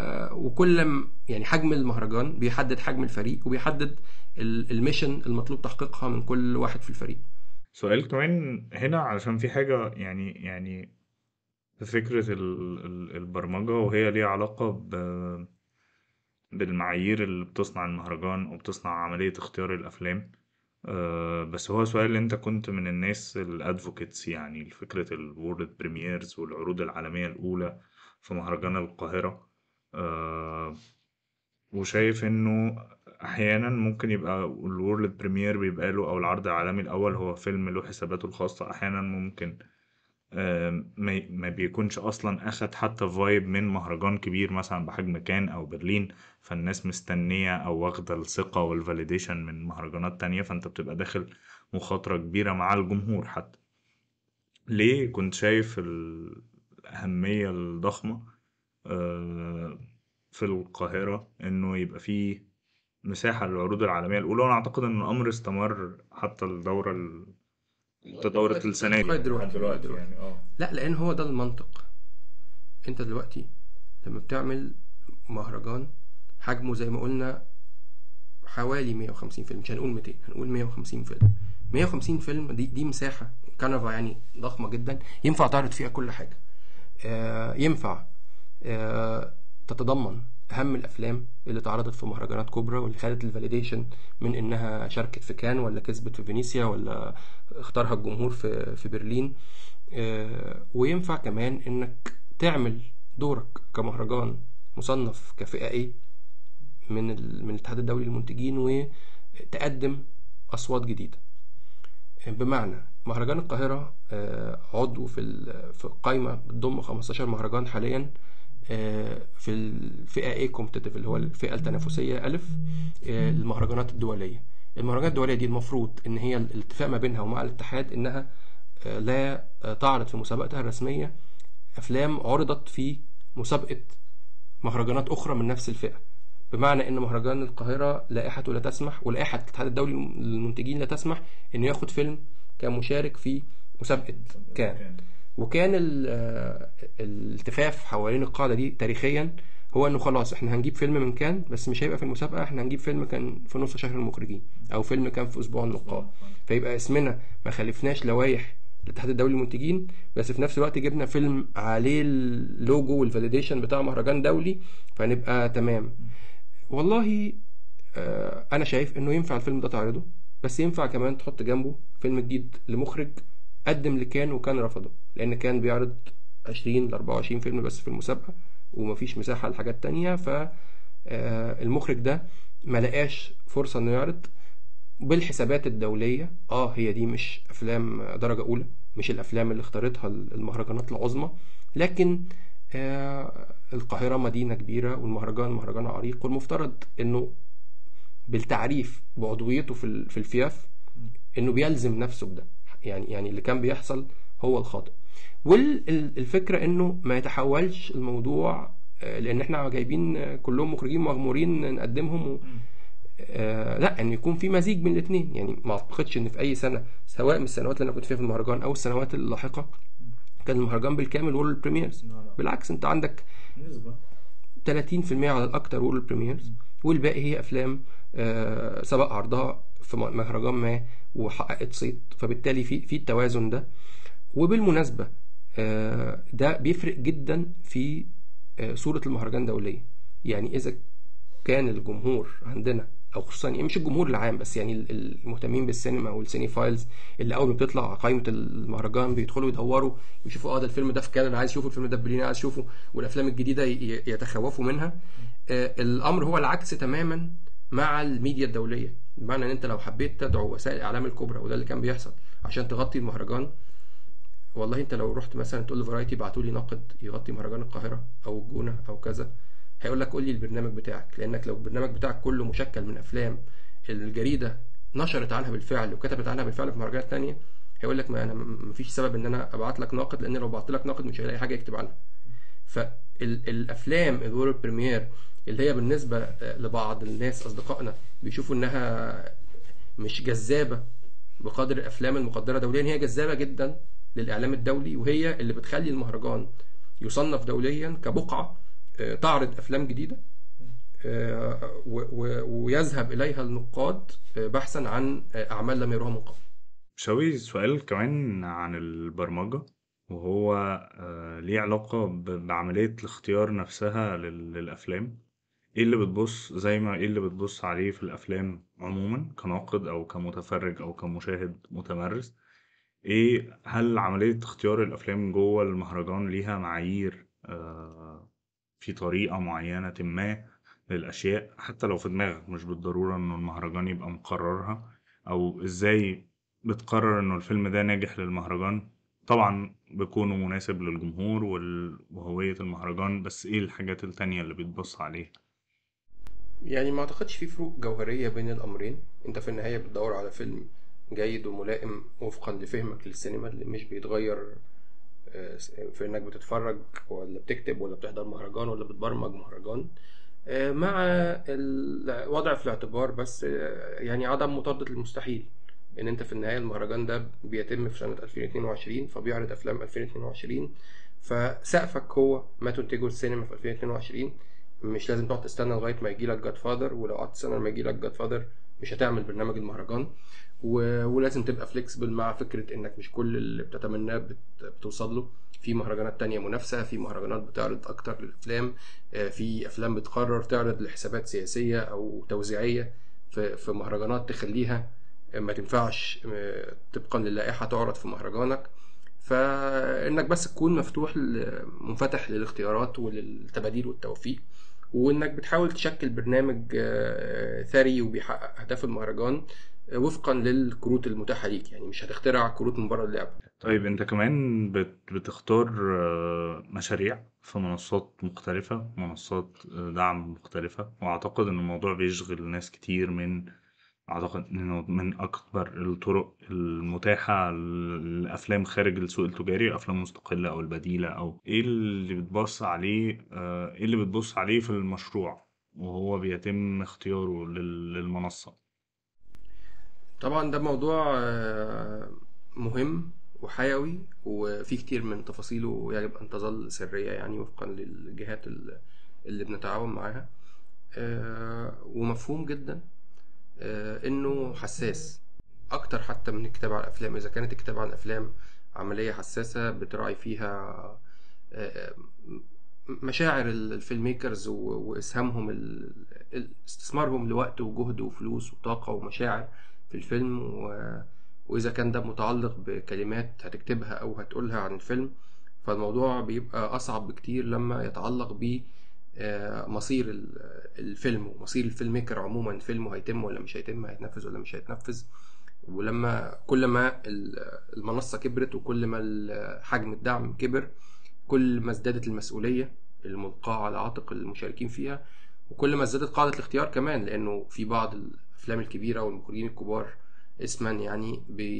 وكل م- يعني حجم المهرجان بيحدد حجم الفريق وبيحدد ال- الميشن المطلوب تحقيقها من كل واحد في الفريق سؤال كمان هنا علشان في حاجة يعني يعني في فكرة ال- ال- البرمجة وهي ليها علاقة ب بالمعايير اللي بتصنع المهرجان وبتصنع عملية اختيار الأفلام آه، بس هو سؤال اللي انت كنت من الناس الادفوكيتس يعني فكرة الورلد بريميرز والعروض العالمية الأولى في مهرجان القاهرة آه، وشايف انه احيانا ممكن يبقى الورلد بريمير بيبقى له او العرض العالمي الاول هو فيلم له حساباته الخاصة احيانا ممكن آه، ما ما بيكونش اصلا اخد حتى فايب من مهرجان كبير مثلا بحجم كان او برلين فالناس مستنية او واخدة الثقة والفاليديشن من مهرجانات تانية فانت بتبقى داخل مخاطرة كبيرة مع الجمهور حتى ليه كنت شايف الأهمية الضخمة آه، في القاهرة إنه يبقى فيه مساحة للعروض العالمية الأولى وأنا أعتقد إن الأمر استمر حتى الدورة ال... حتى دورة السنة لغاية دي دلوقتي لحد لغاية دلوقتي دلوقتي. يعني اه لا لان هو ده المنطق انت دلوقتي لما بتعمل مهرجان حجمه زي ما قلنا حوالي 150 فيلم مش هنقول 200 هنقول 150 فيلم 150 فيلم دي دي مساحه كنفا يعني ضخمه جدا ينفع تعرض فيها كل حاجه آه ينفع آه تتضمن اهم الافلام اللي اتعرضت في مهرجانات كبرى واللي خدت الفاليديشن من انها شاركت في كان ولا كسبت في فينيسيا ولا اختارها الجمهور في في برلين آه، وينفع كمان انك تعمل دورك كمهرجان مصنف كفئة ايه من ال... من الاتحاد الدولي للمنتجين وتقدم اصوات جديده بمعنى مهرجان القاهره آه، عضو في ال- في القائمه بتضم 15 مهرجان حاليا آه، في الفئه ايه كومبتيتيف اللي هو الفئه التنافسيه الف آه، المهرجانات الدوليه المهرجانات الدوليه دي المفروض ان هي الاتفاق ما بينها ومع الاتحاد انها آه، لا آه، تعرض في مسابقتها الرسميه افلام عرضت في مسابقه مهرجانات اخرى من نفس الفئه بمعنى ان مهرجان القاهره لائحته لا تسمح ولائحه الاتحاد الدولي للمنتجين لا تسمح انه ياخد فيلم كمشارك في مسابقه كان وكان ال- آه، الالتفاف حوالين القاعده دي تاريخيا هو انه خلاص احنا هنجيب فيلم من كان بس مش هيبقى في المسابقه احنا هنجيب فيلم كان في نص شهر المخرجين او فيلم كان في اسبوع النقاد فيبقى اسمنا ما خالفناش لوائح الاتحاد الدولي للمنتجين بس في نفس الوقت جبنا فيلم عليه اللوجو والفاليديشن بتاع مهرجان دولي فنبقى تمام والله آه، انا شايف انه ينفع الفيلم ده تعرضه بس ينفع كمان تحط جنبه فيلم جديد لمخرج قدم لكان وكان رفضه لان كان بيعرض 20 ل 24 فيلم بس في المسابقه ومفيش مساحه لحاجات تانية فالمخرج ده ما لقاش فرصه انه يعرض بالحسابات الدوليه اه هي دي مش افلام درجه اولى مش الافلام اللي اختارتها المهرجانات العظمى لكن آه القاهره مدينه كبيره والمهرجان مهرجان عريق والمفترض انه بالتعريف بعضويته في ال- في الفياف انه بيلزم نفسه بده يعني يعني اللي كان بيحصل هو الخاطئ والفكره انه ما يتحولش الموضوع آه، لان احنا جايبين آه، كلهم مخرجين مغمورين نقدمهم و... آه لا ان يكون في مزيج بين الاثنين يعني ما اعتقدش ان في اي سنه سواء من السنوات اللي انا كنت فيها في المهرجان او السنوات اللاحقه كان المهرجان بالكامل وورلد بريميرز لا لا بالعكس انت عندك نسبة 30% على الاكثر وورلد بريميرز والباقي هي افلام آه، سبق عرضها في م- مهرجان ما وحققت صيت فبالتالي في في التوازن ده وبالمناسبه آه، ده بيفرق جدا في آه، صوره المهرجان دوليا يعني اذا كان الجمهور عندنا او خصوصا يعني مش الجمهور العام بس يعني ال- المهتمين بالسينما والسيني فايلز اللي اول ما بتطلع قائمه المهرجان بيدخلوا يدوروا يشوفوا اه ده الفيلم ده في كان انا عايز اشوفه الفيلم ده في برلين عايز اشوفه والافلام الجديده ي- ي- يتخوفوا منها آه، الامر هو العكس تماما مع الميديا الدوليه بمعنى ان انت لو حبيت تدعو وسائل الاعلام الكبرى وده اللي كان بيحصل عشان تغطي المهرجان والله انت لو رحت مثلا تقول لفرايتي ابعتوا لي ناقد يغطي مهرجان القاهره او الجونه او كذا هيقول لك قول لي البرنامج بتاعك لانك لو البرنامج بتاعك كله مشكل من افلام الجريده نشرت عنها بالفعل وكتبت عنها بالفعل في مهرجانات تانية هيقول لك ما انا مفيش سبب ان انا ابعت لك ناقد لان لو بعت لك ناقد مش هيلاقي حاجه يكتب عنها فالافلام الورلد بريمير اللي هي بالنسبه آه، لبعض الناس اصدقائنا بيشوفوا انها مش جذابه بقدر الافلام المقدره دوليا هي جذابه جدا للاعلام الدولي وهي اللي بتخلي المهرجان يصنف دوليا كبقعه آه، تعرض افلام جديده آه، و- و- ويذهب اليها النقاد آه، بحثا عن آه، اعمال لم يروها من قبل شوي سؤال كمان عن البرمجة وهو آه، ليه علاقة ب- بعملية الاختيار نفسها لل- للأفلام ايه اللي بتبص زي ما ايه اللي بتبص عليه في الافلام عموما كناقد او كمتفرج او كمشاهد متمرس ايه هل عملية اختيار الافلام جوه المهرجان ليها معايير آه، في طريقة معينة ما للاشياء حتى لو في دماغك مش بالضرورة انه المهرجان يبقى مقررها او ازاي بتقرر انه الفيلم ده ناجح للمهرجان طبعا بيكونه مناسب للجمهور وال- وهوية المهرجان بس ايه الحاجات التانية اللي بتبص عليها يعني ما اعتقدش في فروق جوهرية بين الأمرين انت في النهاية بتدور على فيلم جيد وملائم وفقا لفهمك للسينما اللي مش بيتغير آه، في انك بتتفرج ولا بتكتب ولا بتحضر مهرجان ولا بتبرمج مهرجان آه، مع الوضع في الاعتبار بس آه، يعني عدم مطاردة المستحيل ان انت في النهاية المهرجان ده بيتم في سنة 2022 فبيعرض افلام 2022 فسقفك هو ما تنتجه السينما في 2022 مش لازم تقعد تستنى لغايه ما يجي لك جاد فاذر ولو قعدت تستنى لما يجي لك جاد فاذر مش هتعمل برنامج المهرجان و... ولازم تبقى فليكسبل مع فكره انك مش كل اللي بتتمناه بت... بتوصل له في مهرجانات تانية منافسة في مهرجانات بتعرض أكتر للأفلام آه، في أفلام بتقرر تعرض لحسابات سياسية أو توزيعية في, في مهرجانات تخليها ما تنفعش آه، طبقا للائحة تعرض في مهرجانك فإنك بس تكون مفتوح ل- منفتح للاختيارات وللتباديل والتوفيق وانك بتحاول تشكل برنامج آه، ثري وبيحقق اهداف المهرجان آه، وفقا للكروت المتاحه ليك يعني مش هتخترع كروت من بره اللعبه طيب انت كمان بت- بتختار آه، مشاريع في منصات مختلفة منصات آه، دعم مختلفة واعتقد ان الموضوع بيشغل ناس كتير من اعتقد انه من اكبر الطرق المتاحة للافلام خارج السوق التجاري الافلام المستقلة او البديلة او ايه اللي بتبص عليه آه، ايه اللي بتبص عليه في المشروع وهو بيتم اختياره لل- للمنصة طبعا ده موضوع آه، مهم وحيوي وفي كتير من تفاصيله يجب ان تظل سريه يعني وفقا للجهات ال- اللي بنتعاون معاها آه، ومفهوم جدا آه، انه حساس اكتر حتى من الكتاب على الافلام اذا كانت الكتاب عن الافلام عمليه حساسه بتراعي فيها آه، مشاعر الفيلم ميكرز و- واسهامهم ال- ال- استثمارهم لوقت وجهد وفلوس وطاقه ومشاعر في الفيلم و- واذا كان ده متعلق بكلمات هتكتبها او هتقولها عن الفيلم فالموضوع بيبقى اصعب بكتير لما يتعلق ب آه، مصير ال- الفيلم ومصير الفيلم ميكر عموما فيلمه هيتم ولا مش هيتم هيتنفذ ولا مش هيتنفذ ولما كل ما ال- المنصة كبرت وكل ما ال- حجم الدعم كبر كل ما ازدادت المسؤولية الملقاة على عاتق المشاركين فيها وكل ما ازدادت قاعدة الاختيار كمان لأنه في بعض الأفلام الكبيرة والمخرجين الكبار اسما يعني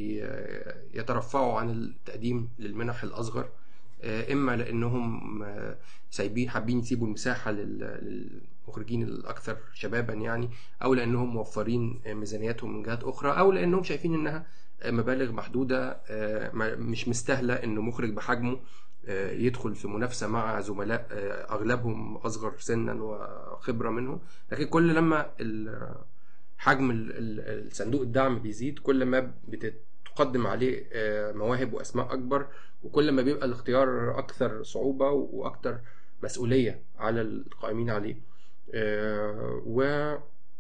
بيترفعوا عن التقديم للمنح الأصغر آه، إما لأنهم آه، سايبين حابين يسيبوا المساحة لل- للمخرجين الأكثر شبابا يعني أو لأنهم موفرين آه، ميزانياتهم من جهات أخرى أو لأنهم شايفين إنها آه، مبالغ محدودة آه، ما- مش مستاهلة إن مخرج بحجمه آه، يدخل في منافسة مع زملاء آه، أغلبهم أصغر سنا وخبرة منه لكن كل لما ال- حجم ال- ال- الصندوق الدعم بيزيد كل ما بتقدم عليه آه، مواهب وأسماء أكبر وكل ما بيبقى الاختيار أكثر صعوبة وأكثر مسؤولية على القائمين عليه آه، و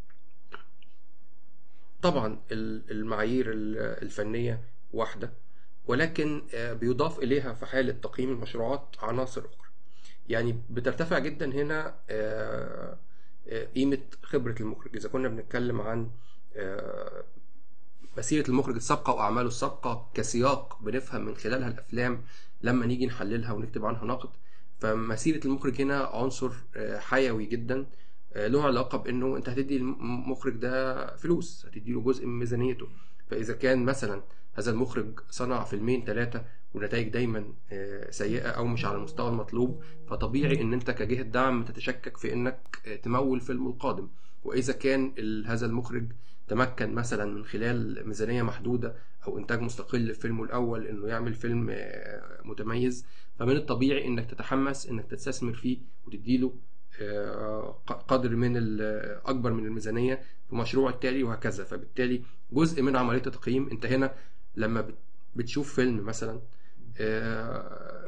طبعا ال- المعايير ال- الفنية واحدة ولكن آه، بيضاف إليها في حالة تقييم المشروعات عناصر أخرى يعني بترتفع جدا هنا آه، آه، قيمة خبرة المخرج إذا كنا بنتكلم عن آه، مسيرة المخرج السابقة وأعماله السابقة كسياق بنفهم من خلالها الأفلام لما نيجي نحللها ونكتب عنها نقد فمسيرة المخرج هنا عنصر آه، حيوي جدا آه، له علاقة بأنه أنت هتدي المخرج ده فلوس هتدي له جزء من ميزانيته فإذا كان مثلا هذا المخرج صنع فيلمين ثلاثة والنتائج دايما آه، سيئة أو مش على المستوى المطلوب فطبيعي إن أنت كجهة دعم تتشكك في إنك آه، تمول فيلمه القادم وإذا كان ال- هذا المخرج تمكن مثلا من خلال ميزانية محدودة أو إنتاج مستقل في فيلمه الأول إنه يعمل فيلم آه، متميز فمن الطبيعي إنك تتحمس إنك تستثمر فيه وتديله آه، ق- قدر من ال- أكبر من الميزانية في مشروع التالي وهكذا فبالتالي جزء من عملية التقييم أنت هنا لما بت- بتشوف فيلم مثلا آه،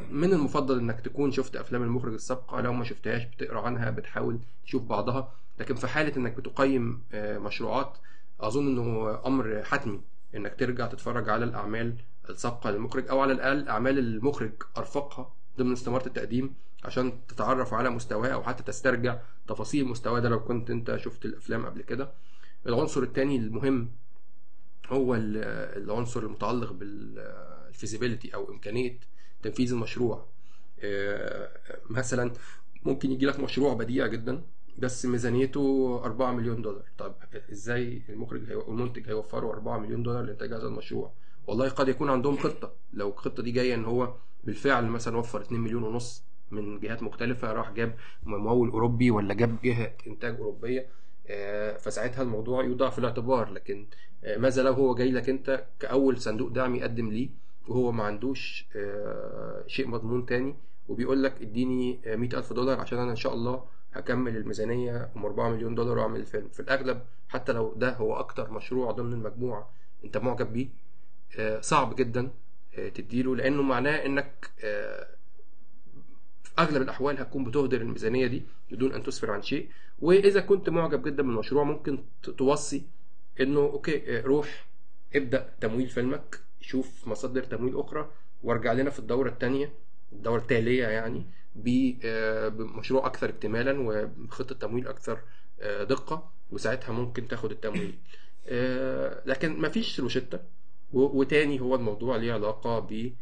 من المفضل انك تكون شفت افلام المخرج السابقه لو ما شفتهاش بتقرا عنها بتحاول تشوف بعضها لكن في حاله انك بتقيم آه، مشروعات اظن انه امر حتمي انك ترجع تتفرج على الاعمال السابقه للمخرج او على الاقل اعمال المخرج ارفقها ضمن استماره التقديم عشان تتعرف على مستواه او حتى تسترجع تفاصيل مستواه ده لو كنت انت شفت الافلام قبل كده العنصر الثاني المهم هو ال- العنصر المتعلق بالفيزيبيليتي او امكانيه تنفيذ المشروع آه، مثلا ممكن يجي لك مشروع بديع جدا بس ميزانيته 4 مليون دولار طب ازاي المخرج هي- المنتج هيوفروا 4 مليون دولار لانتاج هذا المشروع والله قد يكون عندهم خطه لو الخطه دي جايه ان هو بالفعل مثلا وفر 2 مليون ونص من جهات مختلفه راح جاب ممول اوروبي ولا جاب جهه انتاج اوروبيه آه، فساعتها الموضوع يوضع في الاعتبار لكن آه، ماذا لو هو جاي لك انت كاول صندوق دعم يقدم ليه وهو ما عندوش آه، شيء مضمون تاني وبيقول لك اديني آه، 100000 دولار عشان انا ان شاء الله هكمل الميزانيه ام 4 مليون دولار واعمل الفيلم في الاغلب حتى لو ده هو اكتر مشروع ضمن المجموعه انت معجب بيه آه، صعب جدا آه، تديله لانه معناه انك آه، في اغلب الاحوال هتكون بتهدر الميزانيه دي بدون ان تسفر عن شيء واذا كنت معجب جدا بالمشروع ممكن ت- توصي انه اوكي آه، روح ابدا تمويل فيلمك شوف مصادر تمويل اخرى وارجع لنا في الدوره الثانيه الدوره التاليه يعني ب- آه، بمشروع اكثر اكتمالا وخطه تمويل اكثر آه، دقه وساعتها ممكن تاخد التمويل آه، لكن مفيش روشته و- وتاني هو الموضوع ليه علاقه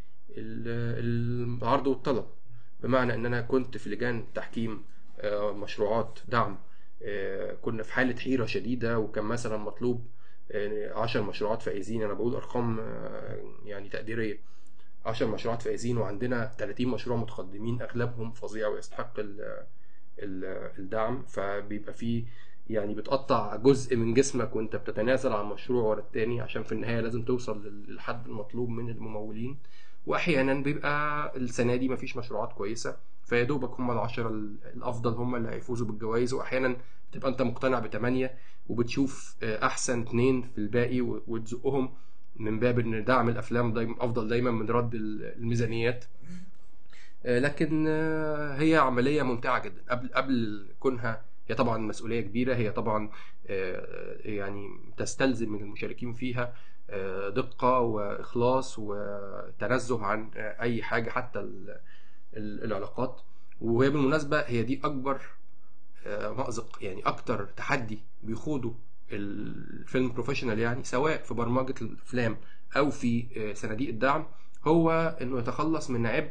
بالعرض والطلب بمعنى ان انا كنت في لجان تحكيم آه، مشروعات دعم آه، كنا في حاله حيره شديده وكان مثلا مطلوب آه، 10 مشروعات فائزين انا بقول ارقام آه، يعني تقديريه 10 مشروعات فائزين وعندنا 30 مشروع متقدمين اغلبهم فظيع ويستحق ال- ال- الدعم فبيبقى فيه يعني بتقطع جزء من جسمك وانت بتتنازل عن مشروع ورا التاني عشان في النهايه لازم توصل للحد المطلوب من الممولين واحيانا بيبقى السنه دي مفيش مشروعات كويسه فيا دوبك هم العشرة ال- الافضل هم اللي هيفوزوا بالجوائز واحيانا تبقى انت مقتنع بثمانية وبتشوف آه، احسن اتنين في الباقي و- وتزقهم من باب ان دعم الافلام دايما افضل دايما من رد ال- الميزانيات آه، لكن آه، هي عمليه ممتعه جدا قبل قبل كونها هي طبعا مسؤوليه كبيره هي طبعا آه، يعني تستلزم من المشاركين فيها آه، دقه واخلاص وتنزه عن آه، اي حاجه حتى ال- ال- العلاقات وهي بالمناسبه هي دي اكبر آه، مأزق يعني اكتر تحدي بيخوضه الفيلم بروفيشنال يعني سواء في برمجه الافلام او في آه، صناديق الدعم هو انه يتخلص من عبء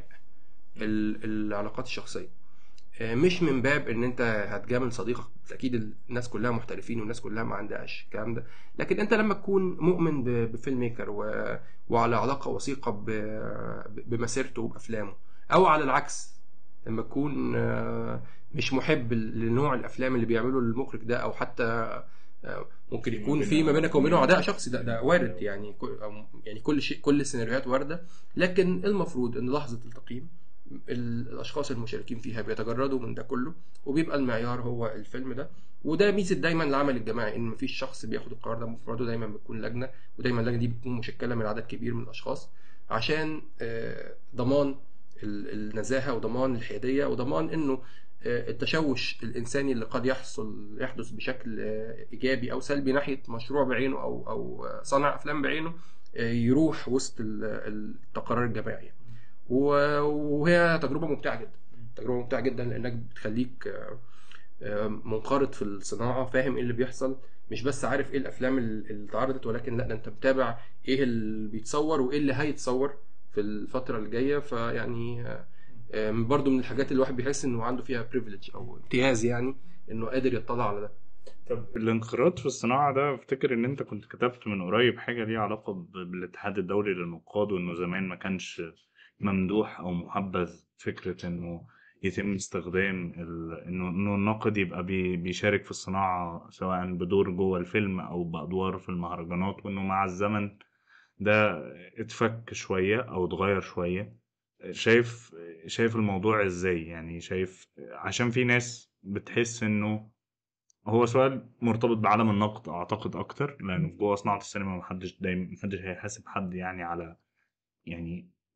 ال- العلاقات الشخصيه آه، مش من باب ان انت هتجامل صديقك اكيد الناس كلها محترفين والناس كلها ما عندهاش الكلام ده لكن انت لما تكون مؤمن ب- بفيلم ميكر و... وعلى علاقه وثيقه ب... ب- بمسيرته وبافلامه او على العكس لما تكون آه، مش محب لنوع الافلام اللي بيعمله المخرج ده او حتى آه، ممكن يكون في ما بينك وبينه عداء شخصي ده ده وارد يعني كل- أو- يعني كل شيء كل السيناريوهات وارده لكن المفروض ان لحظه التقييم ال- الاشخاص المشاركين فيها بيتجردوا من ده كله وبيبقى المعيار هو الفيلم ده وده ميزه دايما العمل الجماعي ان مفيش شخص بياخد القرار ده مفرده دايما بتكون لجنه ودايما اللجنه دي بتكون مشكله من عدد كبير من الاشخاص عشان آه، ضمان ال- النزاهه وضمان الحياديه وضمان انه آه، التشوش الانساني اللي قد يحصل يحدث بشكل آه، ايجابي او سلبي ناحيه مشروع بعينه او او آه، صانع افلام بعينه آه، يروح وسط ال- القرار الجماعي و- وهي تجربه ممتعه جدا تجربه ممتعه جدا لانك بتخليك آه، آه، منخرط في الصناعه فاهم ايه اللي بيحصل مش بس عارف ايه الافلام اللي اللي اتعرضت ولكن لا ده انت متابع ايه اللي بيتصور وايه اللي هيتصور في الفتره الجايه فيعني آه، آه، برضو من الحاجات اللي الواحد بيحس انه عنده فيها بريفليج او امتياز يعني انه قادر يطلع على ده طب الانخراط في الصناعة ده افتكر ان انت كنت كتبت من قريب حاجة ليها علاقة ب- بالاتحاد الدولي للنقاد وانه زمان ما كانش ممدوح او محبذ فكرة انه يتم استخدام ال... انه انه الناقد يبقى بي... بيشارك في الصناعة سواء بدور جوه الفيلم او بأدوار في المهرجانات وانه مع الزمن ده اتفك شوية او اتغير شوية شايف شايف الموضوع ازاي يعني شايف عشان في ناس بتحس انه هو سؤال مرتبط بعالم النقد اعتقد اكتر لانه جوه صناعه السينما محدش دايما محدش هيحاسب حد يعني على يعني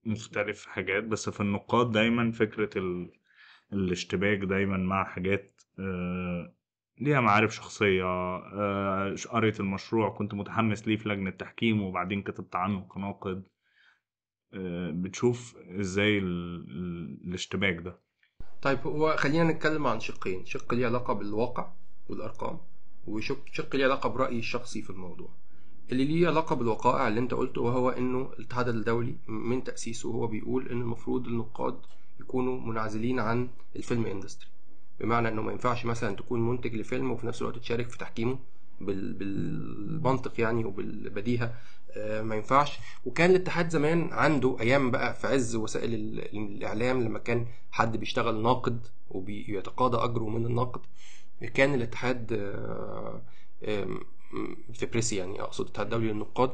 مختلف في حاجات بس في النقاد دايما فكرة ال... الاشتباك دايما مع حاجات آه، ليها معارف شخصية آه، قريت المشروع كنت متحمس ليه في لجنة تحكيم وبعدين كتبت عنه كناقد آه، بتشوف ازاي ال... ال... الاشتباك ده طيب هو خلينا نتكلم عن شقين شق ليه علاقة بالواقع والأرقام وشق شق ليه علاقة برأيي الشخصي في الموضوع اللي ليه علاقة بالوقائع اللي انت قلته وهو انه الاتحاد الدولي من تأسيسه هو بيقول ان المفروض النقاد يكونوا منعزلين عن الفيلم اندستري بمعنى انه ما ينفعش مثلا تكون منتج لفيلم وفي نفس الوقت تشارك في تحكيمه بال- بالمنطق يعني وبالبديهة آه، ما ينفعش وكان الاتحاد زمان عنده ايام بقى في عز وسائل ال- الاعلام لما كان حد بيشتغل ناقد وبيتقاضى اجره من الناقد كان الاتحاد آه، آم، في بريسي يعني اقصد الاتحاد الدولي للنقاد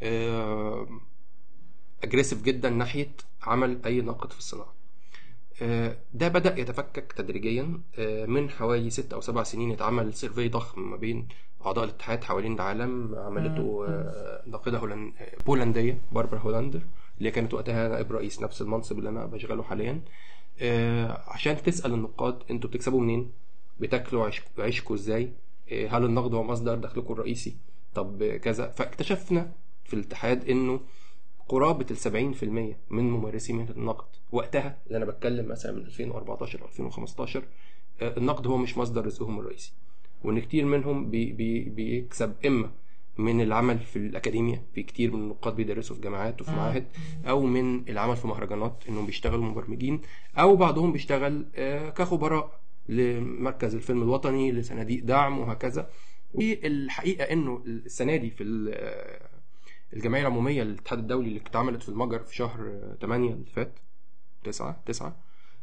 اجريسيف جدا ناحيه عمل اي ناقد في الصناعه آه، ده بدأ يتفكك تدريجيا آه، من حوالي ست أو سبع سنين اتعمل سيرفي ضخم ما بين أعضاء الاتحاد حوالين العالم عملته آه، ناقدة هولن... آه، بولندية باربرا هولاندر اللي كانت وقتها نائب رئيس نفس المنصب اللي أنا بشغله حاليا آه، عشان تسأل النقاد أنتوا بتكسبوا منين؟ بتاكلوا عيش... عيشكوا إزاي؟ آه، هل النقد هو مصدر دخلكم الرئيسي؟ طب كذا فاكتشفنا في الاتحاد إنه قرابة ال 70% من ممارسي مهنة النقد وقتها اللي أنا بتكلم مثلا من 2014 أو 2015 آه، النقد هو مش مصدر رزقهم الرئيسي وإن كتير منهم بي بي بيكسب إما من العمل في الأكاديمية في كتير من النقاد بيدرسوا في جامعات وفي معاهد أو من العمل في مهرجانات إنهم بيشتغلوا مبرمجين أو بعضهم بيشتغل آه، كخبراء لمركز الفيلم الوطني لصناديق دعم وهكذا والحقيقة إنه السنة دي في ال- آه، الجمعية العمومية للاتحاد الدولي اللي اتعملت في المجر في شهر 8 اللي فات 9 9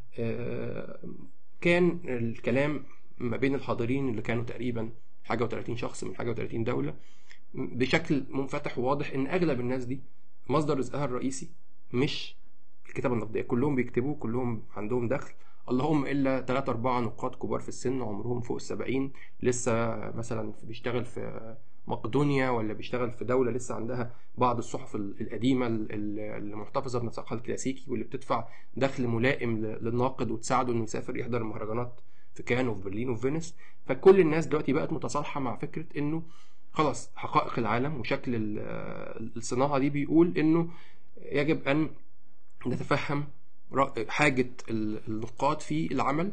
كان الكلام ما بين الحاضرين اللي كانوا تقريبا حاجة و30 شخص من حاجة و30 دولة بشكل منفتح وواضح ان اغلب الناس دي مصدر رزقها الرئيسي مش الكتابة النقدية كلهم بيكتبوا كلهم عندهم دخل اللهم الا ثلاثة أربعة نقاد كبار في السن عمرهم فوق السبعين لسه مثلا بيشتغل في مقدونيا ولا بيشتغل في دولة لسه عندها بعض الصحف ال- القديمة ال- ال- اللي محتفظة بنسقها الكلاسيكي واللي بتدفع دخل ملائم ل- للناقد وتساعده انه يسافر يحضر المهرجانات في كان وفي برلين وفي فينيس فكل الناس دلوقتي بقت متصالحة مع فكرة انه خلاص حقائق العالم وشكل ال- الصناعة دي بيقول انه يجب ان نتفهم رأ- حاجة ال- النقاد في العمل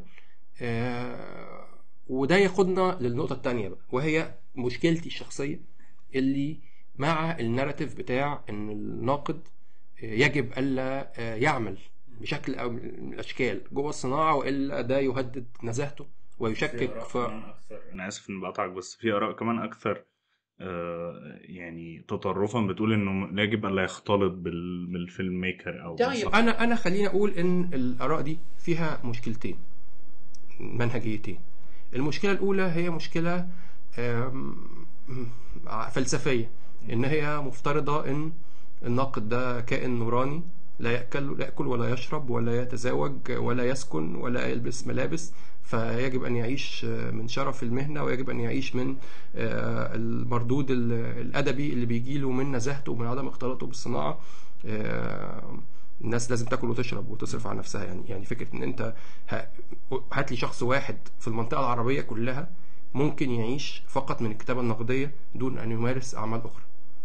آه، وده ياخدنا للنقطة التانية بقى وهي مشكلتي الشخصية اللي مع الناراتيف بتاع ان الناقد آه، يجب الا آه، يعمل بشكل او من الاشكال جوه الصناعة والا ده يهدد نزاهته ويشكك في انا اسف اني بقطعك بس في اراء كمان اكثر آه، يعني تطرفا بتقول انه يجب الا يختلط بال- بالفيلم ميكر او طيب بالصحفي. انا انا خليني اقول ان الاراء دي فيها مشكلتين منهجيتين المشكله الاولى هي مشكله آم، ع- فلسفيه ان هي مفترضه ان الناقد ده كائن نوراني لا ياكل لا ياكل ولا يشرب ولا يتزوج ولا يسكن ولا يلبس ملابس فيجب ان يعيش من شرف المهنه ويجب ان يعيش من آه، المردود ال- الادبي اللي بيجيله من نزاهته ومن عدم اختلاطه بالصناعه آه، الناس لازم تاكل وتشرب وتصرف على نفسها يعني يعني فكره ان انت ه- هات لي شخص واحد في المنطقه العربيه كلها ممكن يعيش فقط من الكتابه النقديه دون ان يمارس اعمال اخرى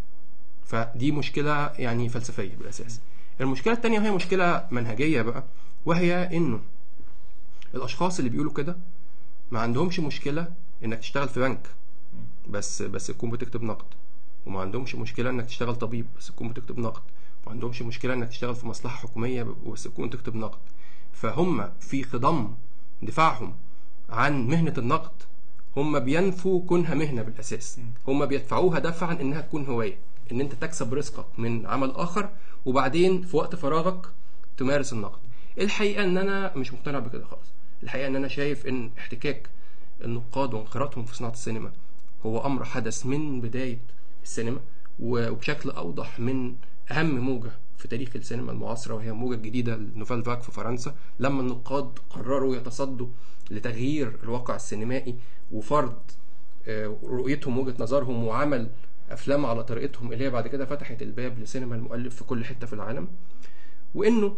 فدي مشكله يعني فلسفيه بالاساس المشكله الثانيه وهي مشكله منهجيه بقى وهي انه الاشخاص اللي بيقولوا كده ما عندهمش مشكله انك تشتغل في بنك بس بس تكون بتكتب نقد وما عندهمش مشكله انك تشتغل طبيب بس تكون بتكتب نقد ما عندهمش مشكله انك تشتغل في مصلحه حكوميه بس تكون تكتب نقد فهم في خضم دفاعهم عن مهنه النقد هم بينفوا كونها مهنه بالاساس هم بيدفعوها دفعا انها تكون هوايه ان انت تكسب رزقك من عمل اخر وبعدين في وقت فراغك تمارس النقد الحقيقه ان انا مش مقتنع بكده خالص الحقيقه ان انا شايف ان احتكاك النقاد وانخراطهم في صناعه السينما هو امر حدث من بدايه السينما وبشكل اوضح من اهم موجه في تاريخ السينما المعاصره وهي الموجه الجديده لنوفال فاك في فرنسا لما النقاد قرروا يتصدوا لتغيير الواقع السينمائي وفرض آه، رؤيتهم وجهه نظرهم وعمل افلام على طريقتهم اللي هي بعد كده فتحت الباب لسينما المؤلف في كل حته في العالم وانه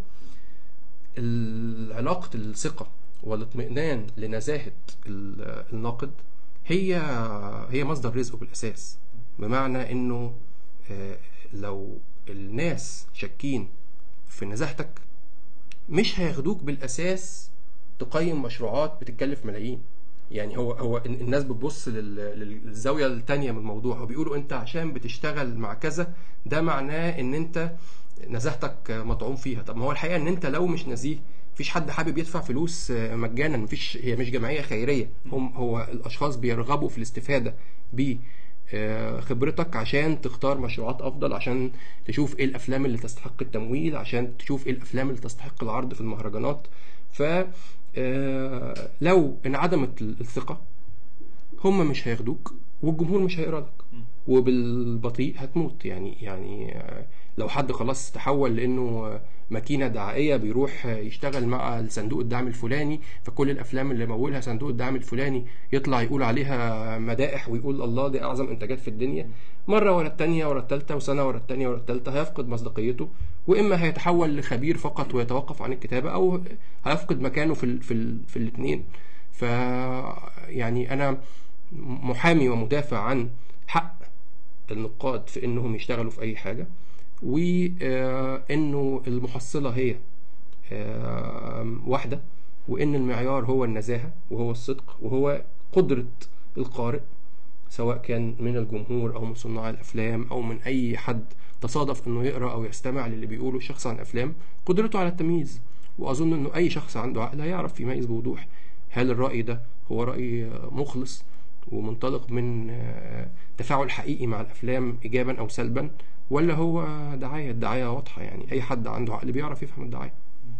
علاقة الثقة والاطمئنان لنزاهة ال- الناقد هي هي مصدر رزقه بالاساس بمعنى انه آه، لو الناس شاكين في نزاهتك مش هياخدوك بالاساس تقيم مشروعات بتتكلف ملايين يعني هو هو ال- الناس بتبص لل- لل- للزاويه التانية من الموضوع وبيقولوا انت عشان بتشتغل مع كذا ده معناه ان انت نزاهتك مطعوم فيها طب ما هو الحقيقه ان انت لو مش نزيه مفيش حد حابب يدفع فلوس مجانا مفيش هي مش جمعيه خيريه هم هو الاشخاص بيرغبوا في الاستفاده ب آه، خبرتك عشان تختار مشروعات افضل عشان تشوف ايه الافلام اللي تستحق التمويل عشان تشوف ايه الافلام اللي تستحق العرض في المهرجانات ف آه، لو انعدمت الثقه هم مش هياخدوك والجمهور مش هيقرا لك وبالبطيء هتموت يعني يعني آه، لو حد خلاص تحول لانه آه، ماكينه دعائيه بيروح آه، يشتغل مع صندوق الدعم الفلاني فكل الافلام اللي مولها صندوق الدعم الفلاني يطلع يقول عليها مدائح ويقول الله دي اعظم انتاجات في الدنيا مره ورا الثانيه ورا الثالثه وسنه ورا الثانيه ورا الثالثه هيفقد مصداقيته واما هيتحول لخبير فقط ويتوقف عن الكتابه او هيفقد مكانه في ال في ال في الاثنين ف يعني انا محامي ومدافع عن حق النقاد في انهم يشتغلوا في اي حاجه وانه المحصله هي آه، واحده وان المعيار هو النزاهه وهو الصدق وهو قدره القارئ سواء كان من الجمهور او من صناع الافلام او من اي حد تصادف انه يقرا او يستمع للي بيقوله الشخص عن افلام قدرته على التمييز واظن انه اي شخص عنده عقل هيعرف يميز بوضوح هل الراي ده هو راي مخلص ومنطلق من آه، تفاعل حقيقي مع الافلام ايجابا او سلبا ولا هو دعايه الدعايه واضحه يعني اي حد عنده عقل بيعرف يفهم الدعايه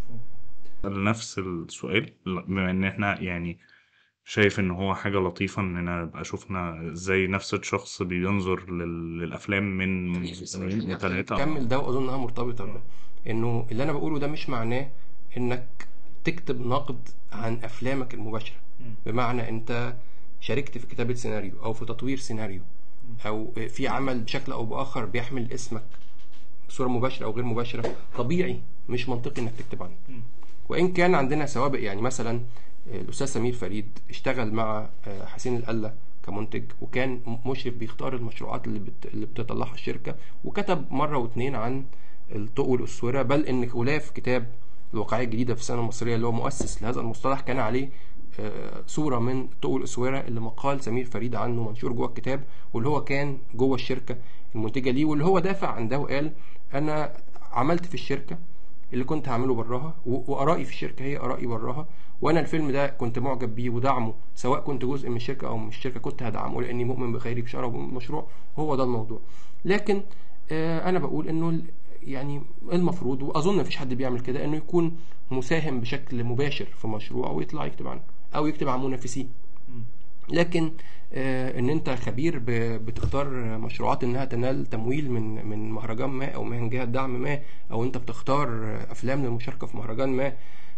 نفس السؤال بما ان احنا يعني شايف ان هو حاجة لطيفة اننا نبقى شفنا ازاي نفس الشخص بينظر لل- للافلام من سنين وتلاتة كمل ده واظنها مرتبطه بده انه اللي انا بقوله ده مش معناه انك تكتب نقد عن افلامك المباشره بمعنى انت شاركت في كتابه سيناريو او في تطوير سيناريو او في عمل بشكل او باخر بيحمل اسمك بصوره مباشره او غير مباشره طبيعي مش منطقي انك تكتب عنه وان كان عندنا سوابق يعني مثلا الاستاذ سمير فريد اشتغل مع حسين القله كمنتج وكان مشرف بيختار المشروعات اللي بت... اللي بتطلعها الشركه وكتب مره واتنين عن الطوق والاسوره بل ان غلاف كتاب الواقعيه الجديده في السينما المصريه اللي هو مؤسس لهذا المصطلح كان عليه آه، صوره من الطوق والاسوره اللي مقال سمير فريد عنه منشور جوه الكتاب واللي هو كان جوه الشركه المنتجه ليه واللي هو دافع عن ده وقال انا عملت في الشركه اللي كنت هعمله براها و- وارائي في الشركه هي ارائي براها وانا الفيلم ده كنت معجب بيه ودعمه سواء كنت جزء من الشركه او من الشركه كنت هدعمه لاني مؤمن بخيري بشرى وبمشروع هو ده الموضوع لكن آه، انا بقول انه ال- يعني المفروض واظن مفيش حد بيعمل كده انه يكون مساهم بشكل مباشر في مشروع ويطلع يكتب عنه او يكتب عن منافسيه لكن آه، ان انت خبير ب- بتختار مشروعات انها تنال تمويل من من مهرجان ما او من جهه دعم ما او انت بتختار افلام للمشاركه في مهرجان ما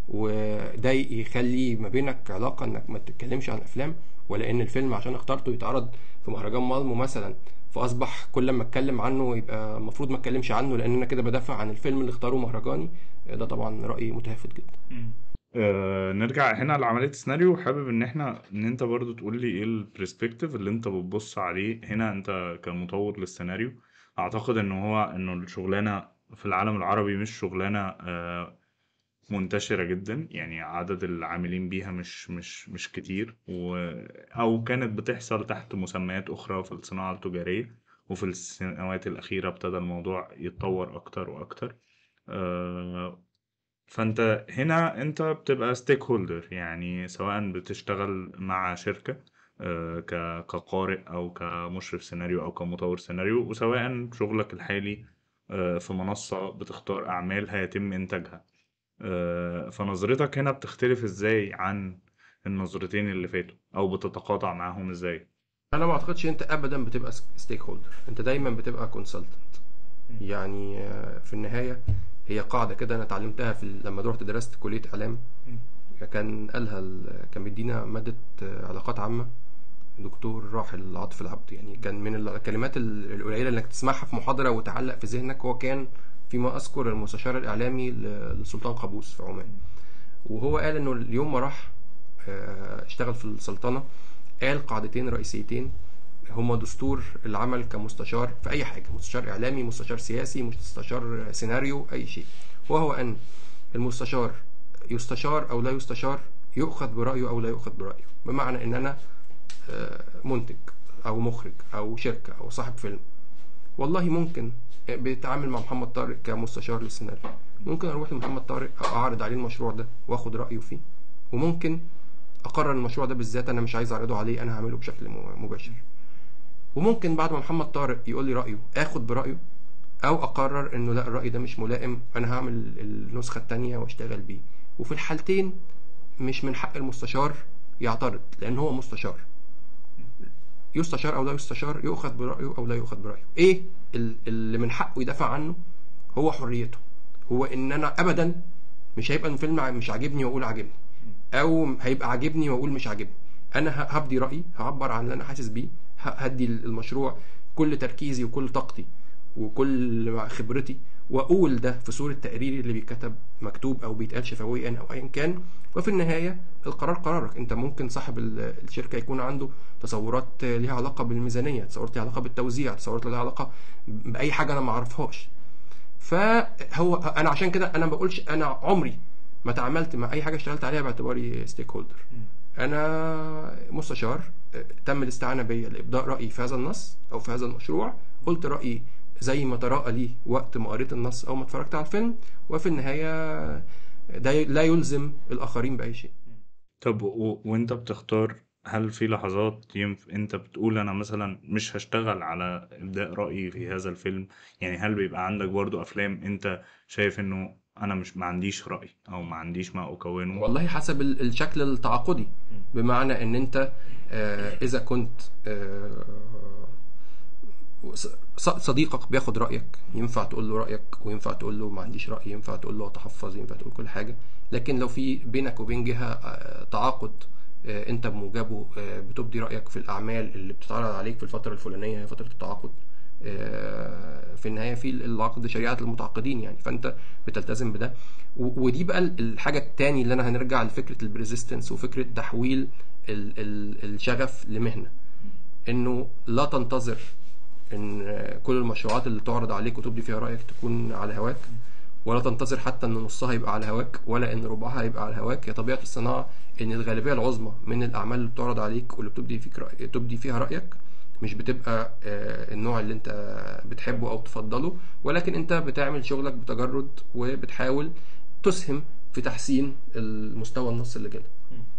وده يخلي ما بينك علاقه انك ما تتكلمش عن افلام ولا ان الفيلم عشان اخترته يتعرض في مهرجان مالمو مثلا فاصبح كل ما اتكلم عنه يبقى المفروض ما اتكلمش عنه لان انا كده بدافع عن الفيلم اللي اختاره مهرجاني ده طبعا راي متهافت جدا آه نرجع هنا لعملية السيناريو حابب ان احنا ان انت برضو تقول لي ايه البرسبكتيف اللي انت بتبص عليه هنا انت كمطور للسيناريو اعتقد ان هو انه الشغلانة في العالم العربي مش شغلانة آه منتشرة جدا يعني عدد العاملين بيها مش مش مش كتير و او كانت بتحصل تحت مسميات اخرى في الصناعة التجارية وفي السنوات الأخيرة ابتدى الموضوع يتطور أكتر وأكتر آه، فانت هنا انت بتبقى ستيك هولدر يعني سواء بتشتغل مع شركة آه، ك- كقارئ او كمشرف سيناريو او كمطور سيناريو وسواء شغلك الحالي آه، في منصة بتختار اعمال هيتم انتاجها آه، فنظرتك هنا بتختلف ازاي عن النظرتين اللي فاتوا او بتتقاطع معاهم ازاي انا ما اعتقدش انت ابدا بتبقى ستيك هولدر انت دايما بتبقى كونسلتنت يعني آه، في النهايه هي قاعده كده انا اتعلمتها في ال- لما رحت درست كليه اعلام كان قالها ال- كان بيدينا ماده آه، علاقات عامه دكتور راحل عاطف العبد يعني كان من الكلمات ال- القليله انك تسمعها في محاضره وتعلق في ذهنك هو كان في فيما اذكر المستشار الاعلامي ل- للسلطان قابوس في عمان وهو قال انه اليوم ما راح آه، اشتغل في السلطنه قال قاعدتين رئيسيتين هما دستور العمل كمستشار في اي حاجه مستشار اعلامي مستشار سياسي مستشار سيناريو اي شيء وهو ان المستشار يستشار او لا يستشار يؤخذ برايه او لا يؤخذ برايه بمعنى ان انا آه، منتج او مخرج او شركه او صاحب فيلم والله ممكن بيتعامل مع محمد طارق كمستشار للسيناريو ممكن اروح لمحمد طارق اعرض عليه المشروع ده واخد رايه فيه وممكن اقرر المشروع ده بالذات انا مش عايز اعرضه عليه انا هعمله بشكل م- مباشر وممكن بعد ما محمد طارق يقول لي رايه اخد برايه او اقرر انه لا الراي ده مش ملائم انا هعمل النسخه التانية واشتغل بيه وفي الحالتين مش من حق المستشار يعترض لان هو مستشار يستشار او لا يستشار يؤخذ برايه او لا يؤخذ برايه ايه ال- اللي من حقه يدافع عنه هو حريته هو ان انا ابدا مش هيبقى الفيلم ع- مش عاجبني واقول عاجبني او هيبقى عاجبني واقول مش عاجبني انا ه- هبدي رايي هعبر عن اللي انا حاسس بيه ه- هدي المشروع كل تركيزي وكل طاقتي وكل خبرتي واقول ده في صوره تقريري اللي بيتكتب مكتوب او بيتقال شفويا او ايا كان وفي النهايه القرار قرارك انت ممكن صاحب ال- الشركه يكون عنده تصورات ليها علاقه بالميزانيه تصورات ليها علاقه بالتوزيع تصورات ليها علاقه باي حاجه انا ما اعرفهاش فهو انا عشان كده انا ما بقولش انا عمري ما تعاملت مع اي حاجه اشتغلت عليها باعتباري ستيك هولدر انا مستشار آه، تم الاستعانه بيا لابداء رايي في هذا النص او في هذا المشروع قلت رايي زي ما تراءى لي وقت ما قريت النص او ما اتفرجت على الفيلم وفي النهايه ده لا يلزم الاخرين باي شيء طب و... وانت بتختار هل في لحظات ينف... انت بتقول انا مثلا مش هشتغل على ابداء رأيي في هذا الفيلم يعني هل بيبقى عندك برضو افلام انت شايف انه انا مش ما عنديش رأي او ما عنديش ما اكونه والله حسب ال- الشكل التعاقدي بمعنى ان انت آه، اذا كنت آه، ص- صديقك بياخد رايك ينفع تقول له رايك وينفع تقول له ما عنديش راي ينفع تقول له تحفظ ينفع تقول كل حاجه لكن لو في بينك وبين جهه آه، تعاقد آه، انت بموجبه آه، بتبدي رايك في الاعمال اللي بتتعرض عليك في الفتره الفلانيه هي فتره التعاقد آه، في النهايه في العقد شريعه المتعاقدين يعني فانت بتلتزم بده و- ودي بقى ال- الحاجه التاني اللي انا هنرجع لفكره البريزيستنس وفكره تحويل ال ال الشغف لمهنه انه لا تنتظر ان كل المشروعات اللي تعرض عليك وتبدي فيها رايك تكون على هواك ولا تنتظر حتى ان نصها يبقى على هواك ولا ان ربعها يبقى على هواك هي طبيعه الصناعه ان الغالبيه العظمى من الاعمال اللي بتعرض عليك واللي بتبدي فيك رأي تبدي فيها رايك مش بتبقى آه، النوع اللي انت بتحبه او تفضله ولكن انت بتعمل شغلك بتجرد وبتحاول تسهم في تحسين المستوى النص اللي جالك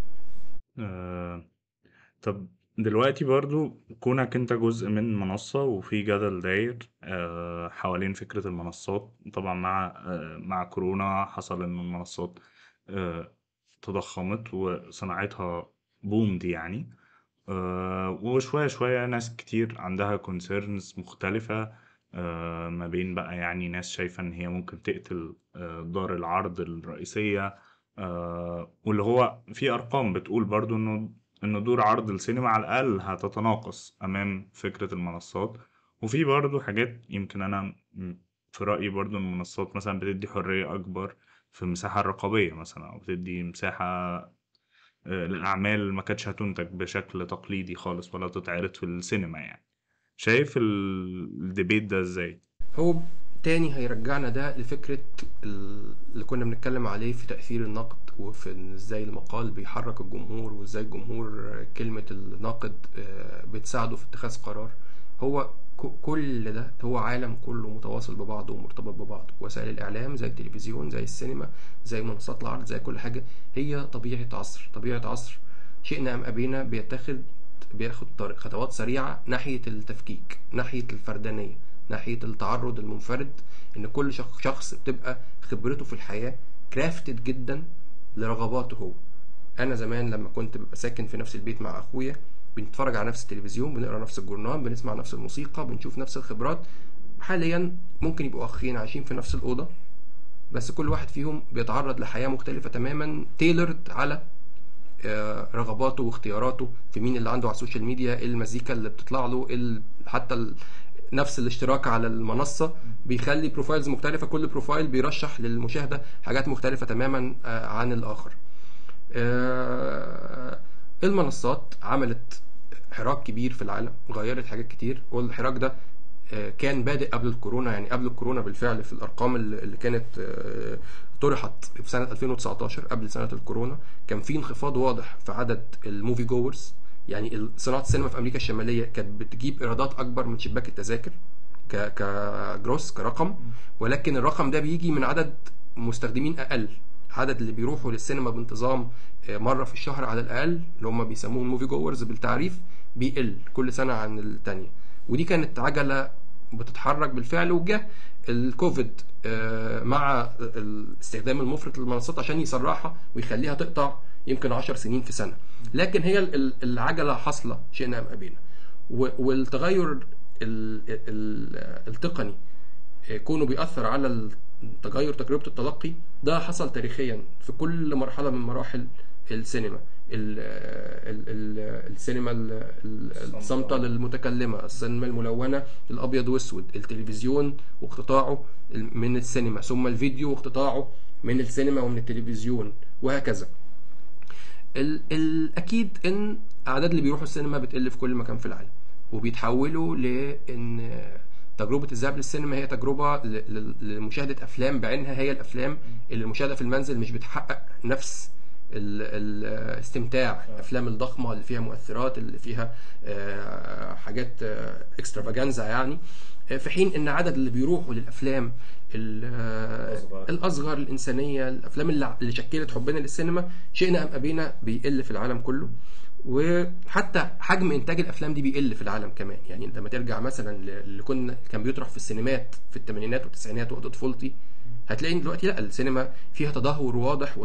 آه... طب دلوقتي برضو كونك انت جزء من منصة وفي جدل داير آه، حوالين فكرة المنصات طبعا مع آه، مع كورونا حصل ان المنصات آه، تضخمت وصناعتها بومد يعني آه، وشوية شوية ناس كتير عندها كونسيرنز مختلفة آه، ما بين بقى يعني ناس شايفة إن هي ممكن تقتل آه، دار العرض الرئيسية آه، واللي هو في أرقام بتقول برضو إنه إن دور عرض السينما على الأقل هتتناقص أمام فكرة المنصات وفي برضو حاجات يمكن أنا م- في رأيي برضو إن المنصات مثلا بتدي حرية أكبر في المساحة الرقابية مثلا أو بتدي مساحة آه، للأعمال ما كانتش هتنتج بشكل تقليدي خالص ولا تتعرض في السينما يعني شايف ال- الديبيت ده ازاي؟ هو تاني هيرجعنا ده لفكرة ال- اللي كنا بنتكلم عليه في تأثير النقد وفي إن ازاي المقال بيحرك الجمهور وازاي الجمهور كلمة الناقد آه، بتساعده في اتخاذ قرار هو ك- كل ده هو عالم كله متواصل ببعضه ومرتبط ببعضه وسائل الإعلام زي التلفزيون زي السينما زي منصات العرض زي كل حاجة هي طبيعة عصر طبيعة عصر شئنا أم أبينا بيتخذ بياخد طريق خطوات سريعة ناحية التفكيك ناحية الفردانية ناحية التعرض المنفرد ان كل شخ- شخص بتبقى خبرته في الحياة كرافتد جدا لرغباته هو انا زمان لما كنت ببقى ساكن في نفس البيت مع اخويا بنتفرج على نفس التلفزيون بنقرا نفس الجورنال بنسمع نفس الموسيقى بنشوف نفس الخبرات حاليا ممكن يبقوا اخين عايشين في نفس الاوضه بس كل واحد فيهم بيتعرض لحياه مختلفه تماما تailored على آه، رغباته واختياراته في مين اللي عنده على السوشيال ميديا ايه المزيكا اللي بتطلع له إيه ال- حتى ال- نفس الاشتراك على المنصه بيخلي بروفايلز مختلفه كل بروفايل بيرشح للمشاهده حاجات مختلفه تماما آه، عن الاخر آه، المنصات عملت حراك كبير في العالم غيرت حاجات كتير والحراك ده آه، كان بادئ قبل الكورونا يعني قبل الكورونا بالفعل في الارقام اللي اللي كانت آه، طرحت في سنه 2019 قبل سنه الكورونا كان في انخفاض واضح في عدد الموفي جوورز يعني صناعه السينما في امريكا الشماليه كانت بتجيب ايرادات اكبر من شباك التذاكر ك كجروس كرقم ولكن الرقم ده بيجي من عدد مستخدمين اقل عدد اللي بيروحوا للسينما بانتظام آه، مره في الشهر على الاقل اللي هم بيسموهم موفي جوورز بالتعريف بيقل كل سنه عن الثانيه ودي كانت عجله بتتحرك بالفعل وجه الكوفيد آه، مع الاستخدام المفرط للمنصات عشان يسرعها ويخليها تقطع يمكن 10 سنين في سنه لكن هي ال- ال- العجله حاصله شئنا ام ابينا و- والتغير ال- ال- التقني كونه بيأثر على تغير تجربة التلقي ده حصل تاريخيا في كل مرحلة من مراحل السينما ال ال ال السينما ال- ال- الصامتة للمتكلمة السينما الملونة الأبيض وأسود التلفزيون واقتطاعه من السينما ثم الفيديو واقتطاعه من السينما ومن التلفزيون وهكذا ال- الاكيد ان اعداد اللي بيروحوا السينما بتقل في كل مكان في العالم وبيتحولوا لان تجربه الذهاب للسينما هي تجربه ل- ل- لمشاهده افلام بعينها هي الافلام اللي المشاهده في المنزل مش بتحقق نفس ال- الاستمتاع الافلام الضخمه اللي فيها مؤثرات اللي فيها آه، حاجات اكسترافاجانزا يعني آه، في حين ان عدد اللي بيروحوا للافلام ال- آه، الأصغر. الاصغر الانسانيه الافلام اللي اللي شكلت حبنا للسينما شئنا ام ابينا بيقل في العالم كله وحتى حجم انتاج الافلام دي بيقل في العالم كمان يعني انت لما ترجع مثلا ل- اللي كنا كان بيطرح في السينمات في الثمانينات والتسعينات وقت طفولتي هتلاقي إن دلوقتي لا السينما فيها تدهور واضح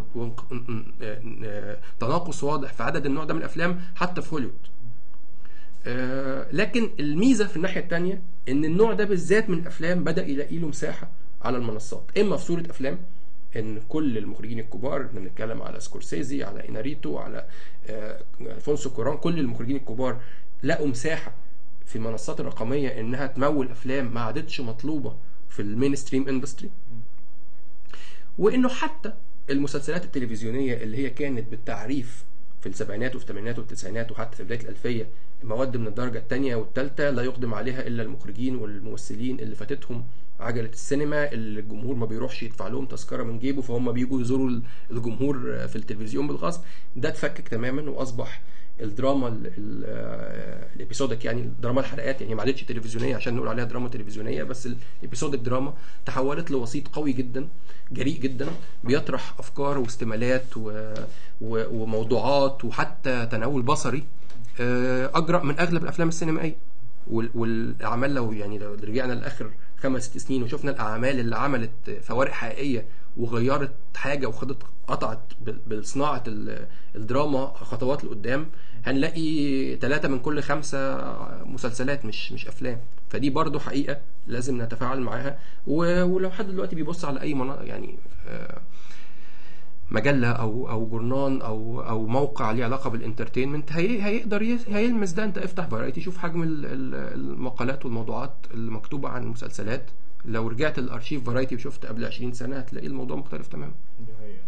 وتناقص واضح في عدد النوع ده من الافلام حتى في هوليوود آه، لكن الميزه في الناحيه الثانيه ان النوع ده بالذات من الافلام بدا يلاقي له مساحه على المنصات اما في صوره افلام ان كل المخرجين الكبار احنا بنتكلم على سكورسيزي على اناريتو على آه، الفونسو كوران كل المخرجين الكبار لقوا مساحه في المنصات الرقميه انها تمول افلام ما عادتش مطلوبه في المين ستريم اندستري وانه حتى المسلسلات التلفزيونيه اللي هي كانت بالتعريف في السبعينات وفي الثمانينات والتسعينات وحتى في بدايه الالفيه مواد من الدرجه الثانيه والثالثه لا يقدم عليها الا المخرجين والممثلين اللي فاتتهم عجله السينما اللي الجمهور ما بيروحش يدفع لهم تذكره من جيبه فهم بيجوا يزوروا الجمهور في التلفزيون بالغصب ده اتفكك تماما واصبح الدراما ال- ال- آه، الابيسودك يعني دراما الحلقات يعني ما عادتش تلفزيونيه عشان نقول عليها دراما تلفزيونيه بس الابيسودك دراما تحولت لوسيط قوي جدا جريء جدا بيطرح افكار واستمالات و... و... وموضوعات وحتى تناول بصري آه، اجرأ من اغلب الافلام السينمائيه وال... والاعمال لو يعني لو رجعنا لاخر خمس ست سنين وشفنا الاعمال اللي عملت فوارق حقيقيه وغيرت حاجه وخدت قطعت ب- بصناعه ال- الدراما خطوات لقدام هنلاقي ثلاثة من كل خمسة مسلسلات مش مش أفلام فدي برضو حقيقة لازم نتفاعل معاها و- ولو حد دلوقتي بيبص على أي منا... يعني آه، مجلة أو أو جورنان أو أو موقع ليه علاقة بالانترتينمنت هي هيقدر ي- هيلمس ده أنت افتح فرايتي شوف حجم ال- ال- المقالات والموضوعات المكتوبة عن المسلسلات لو رجعت الارشيف فرايتي وشفت قبل 20 سنة هتلاقي الموضوع مختلف تماما دي حقيقة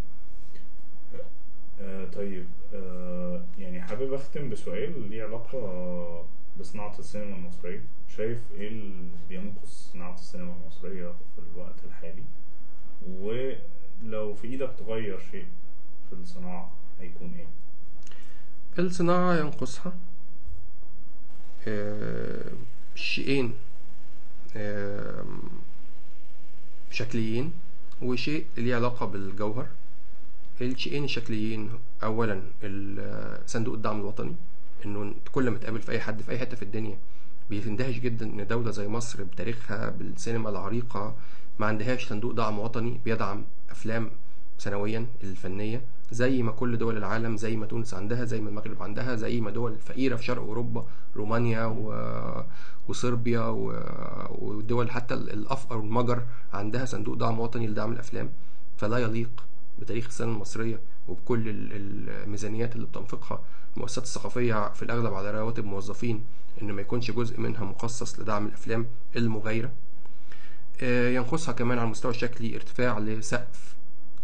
آه طيب آه يعني حابب اختم بسؤال ليه علاقة بصناعة السينما المصرية شايف ايه اللي بينقص صناعة السينما المصرية في الوقت الحالي ولو في ايدك تغير شيء في الصناعة هيكون ايه الصناعة ينقصها آه، شيئين آه، شكليين وشيء ليه علاقة بالجوهر الشيئين الشكليين أولا ال- صندوق الدعم الوطني إنه كل ما تقابل في أي حد في أي حتة في الدنيا بيندهش جدا إن دولة زي مصر بتاريخها بالسينما العريقة ما عندهاش صندوق دعم وطني بيدعم أفلام سنويا الفنية زي ما كل دول العالم زي ما تونس عندها زي ما المغرب عندها زي ما دول فقيرة في شرق أوروبا رومانيا و... وصربيا و... ودول حتى الأفقر والمجر عندها صندوق دعم وطني لدعم الأفلام فلا يليق بتاريخ السينما المصرية وبكل ال- الميزانيات اللي بتنفقها المؤسسات الثقافيه في الاغلب على رواتب موظفين ان ما يكونش جزء منها مخصص لدعم الافلام المغايره آه، ينقصها كمان على المستوى الشكلي ارتفاع لسقف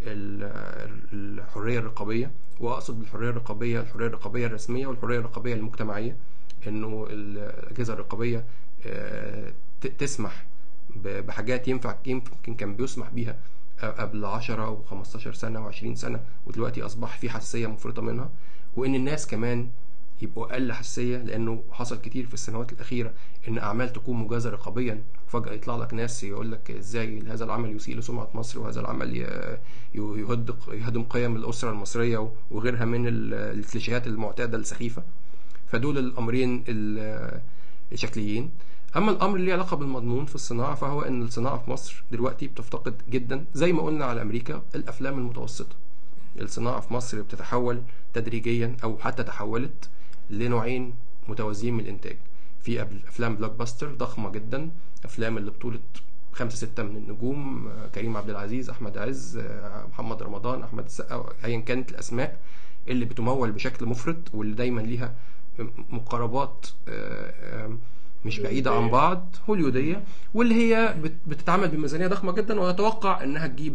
ال- الحريه الرقابيه واقصد بالحريه الرقابيه الحريه الرقابيه الرسميه والحريه الرقابيه المجتمعيه انه الاجهزه الرقابيه آه، ت- تسمح ب- بحاجات ينفع يمكن كان بيسمح بيها قبل 10 و15 سنه و20 سنه ودلوقتي اصبح في حساسيه مفرطه منها وان الناس كمان يبقوا اقل حساسيه لانه حصل كتير في السنوات الاخيره ان اعمال تكون مجازه رقابيا فجاه يطلع لك ناس يقول لك ازاي هذا العمل يسيء لسمعه مصر وهذا العمل ي- ي- يهد يهدم قيم الاسره المصريه وغيرها من ال- الكليشيهات المعتاده السخيفه فدول الامرين ال- الشكليين اما الامر اللي له علاقه بالمضمون في الصناعه فهو ان الصناعه في مصر دلوقتي بتفتقد جدا زي ما قلنا على امريكا الافلام المتوسطه الصناعه في مصر بتتحول تدريجيا او حتى تحولت لنوعين متوازيين من الانتاج في أب- افلام بلوك باستر ضخمه جدا افلام اللي بطوله خمسة ستة من النجوم آه، كريم عبد العزيز أحمد عز آه، محمد رمضان أحمد السقا أيا كانت الأسماء اللي بتمول بشكل مفرط واللي دايما ليها مقاربات آه، آه، مش بعيدة عن هوليودية. بعض هوليودية واللي هي بت- بتتعمل بميزانية ضخمة جدا ويتوقع انها تجيب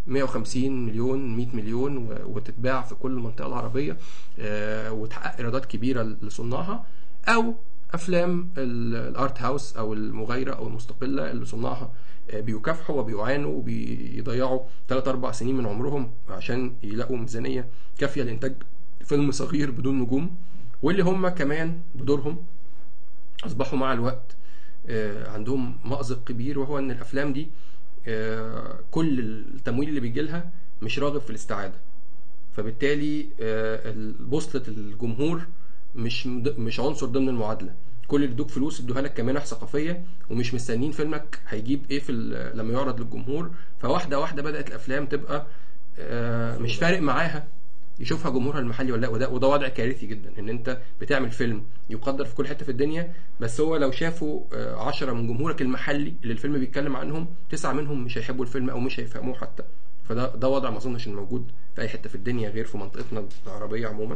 150 مليون 100 مليون و- وتتباع في كل المنطقة العربية آه، وتحقق ايرادات كبيرة لصناعها او افلام ال- الارت هاوس او المغايرة او المستقلة اللي صناعها آه، بيكافحوا وبيعانوا وبيضيعوا 3 4 سنين من عمرهم عشان يلاقوا ميزانية كافية لانتاج فيلم صغير بدون نجوم واللي هم كمان بدورهم اصبحوا مع الوقت آه، عندهم مأزق كبير وهو ان الافلام دي آه، كل التمويل اللي بيجي لها مش راغب في الاستعاده فبالتالي آه، بوصله الجمهور مش مد- مش عنصر ضمن المعادله كل اللي ادوك فلوس ادوها لك كمنح ثقافيه ومش مستنيين فيلمك هيجيب ايه في ال- لما يعرض للجمهور فواحده واحده بدات الافلام تبقى آه، مش فارق معاها يشوفها جمهورها المحلي ولا لا وده وده وضع كارثي جدا ان انت بتعمل فيلم يقدر في كل حته في الدنيا بس هو لو شافوا آه، عشرة من جمهورك المحلي اللي الفيلم بيتكلم عنهم تسعة منهم مش هيحبوا الفيلم او مش هيفهموه حتى فده ده وضع ما اظنش انه موجود في اي حته في الدنيا غير في منطقتنا العربيه عموما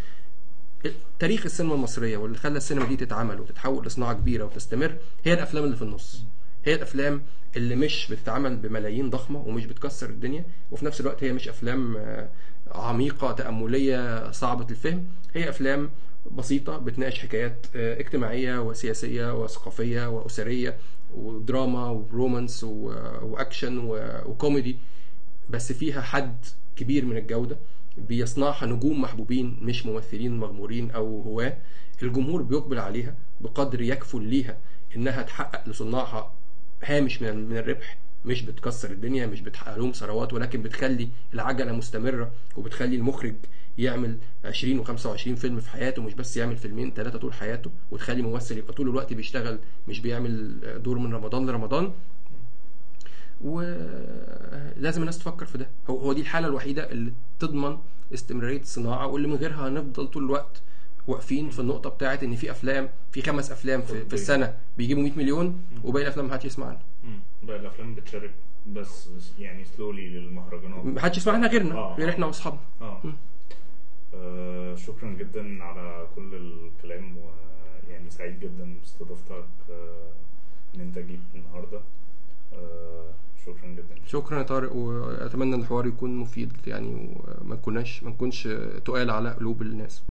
تاريخ السينما المصريه واللي خلى السينما دي تتعمل وتتحول لصناعه كبيره وتستمر هي الافلام اللي في النص هي الافلام اللي مش بتتعمل بملايين ضخمه ومش بتكسر الدنيا وفي نفس الوقت هي مش افلام آه، عميقه تامليه صعبه الفهم هي افلام بسيطه بتناقش حكايات آه، اجتماعيه وسياسيه وثقافيه واسريه ودراما ورومانس و- واكشن و- وكوميدي بس فيها حد كبير من الجودة بيصنعها نجوم محبوبين مش ممثلين مغمورين أو هواة الجمهور بيقبل عليها بقدر يكفل ليها إنها تحقق لصناعها هامش من من الربح مش بتكسر الدنيا مش بتحقق لهم ثروات ولكن بتخلي العجلة مستمرة وبتخلي المخرج يعمل 20 و25 فيلم في حياته مش بس يعمل فيلمين ثلاثة طول حياته وتخلي ممثل يبقى طول الوقت بيشتغل مش بيعمل دور من رمضان لرمضان ولازم الناس تفكر في ده هو هو دي الحاله الوحيده اللي تضمن استمراريه الصناعه واللي من غيرها هنفضل طول الوقت واقفين في النقطه بتاعت ان في افلام في خمس افلام في, في السنه بيجيبوا 100 مليون وباقي الافلام محدش يسمع عنها مم. بقى الافلام بتشارك بس يعني سلولي للمهرجانات محدش يسمع عنها غيرنا آه. غير احنا واصحابنا اه مم. آه، شكرا جدا على كل الكلام ويعني سعيد جدا باستضافتك آه، ان انت جيت النهارده آه، شكرا جدا شكرا يا طارق واتمنى ان الحوار يكون مفيد يعني وما نكوناش ما نكونش تقال على قلوب الناس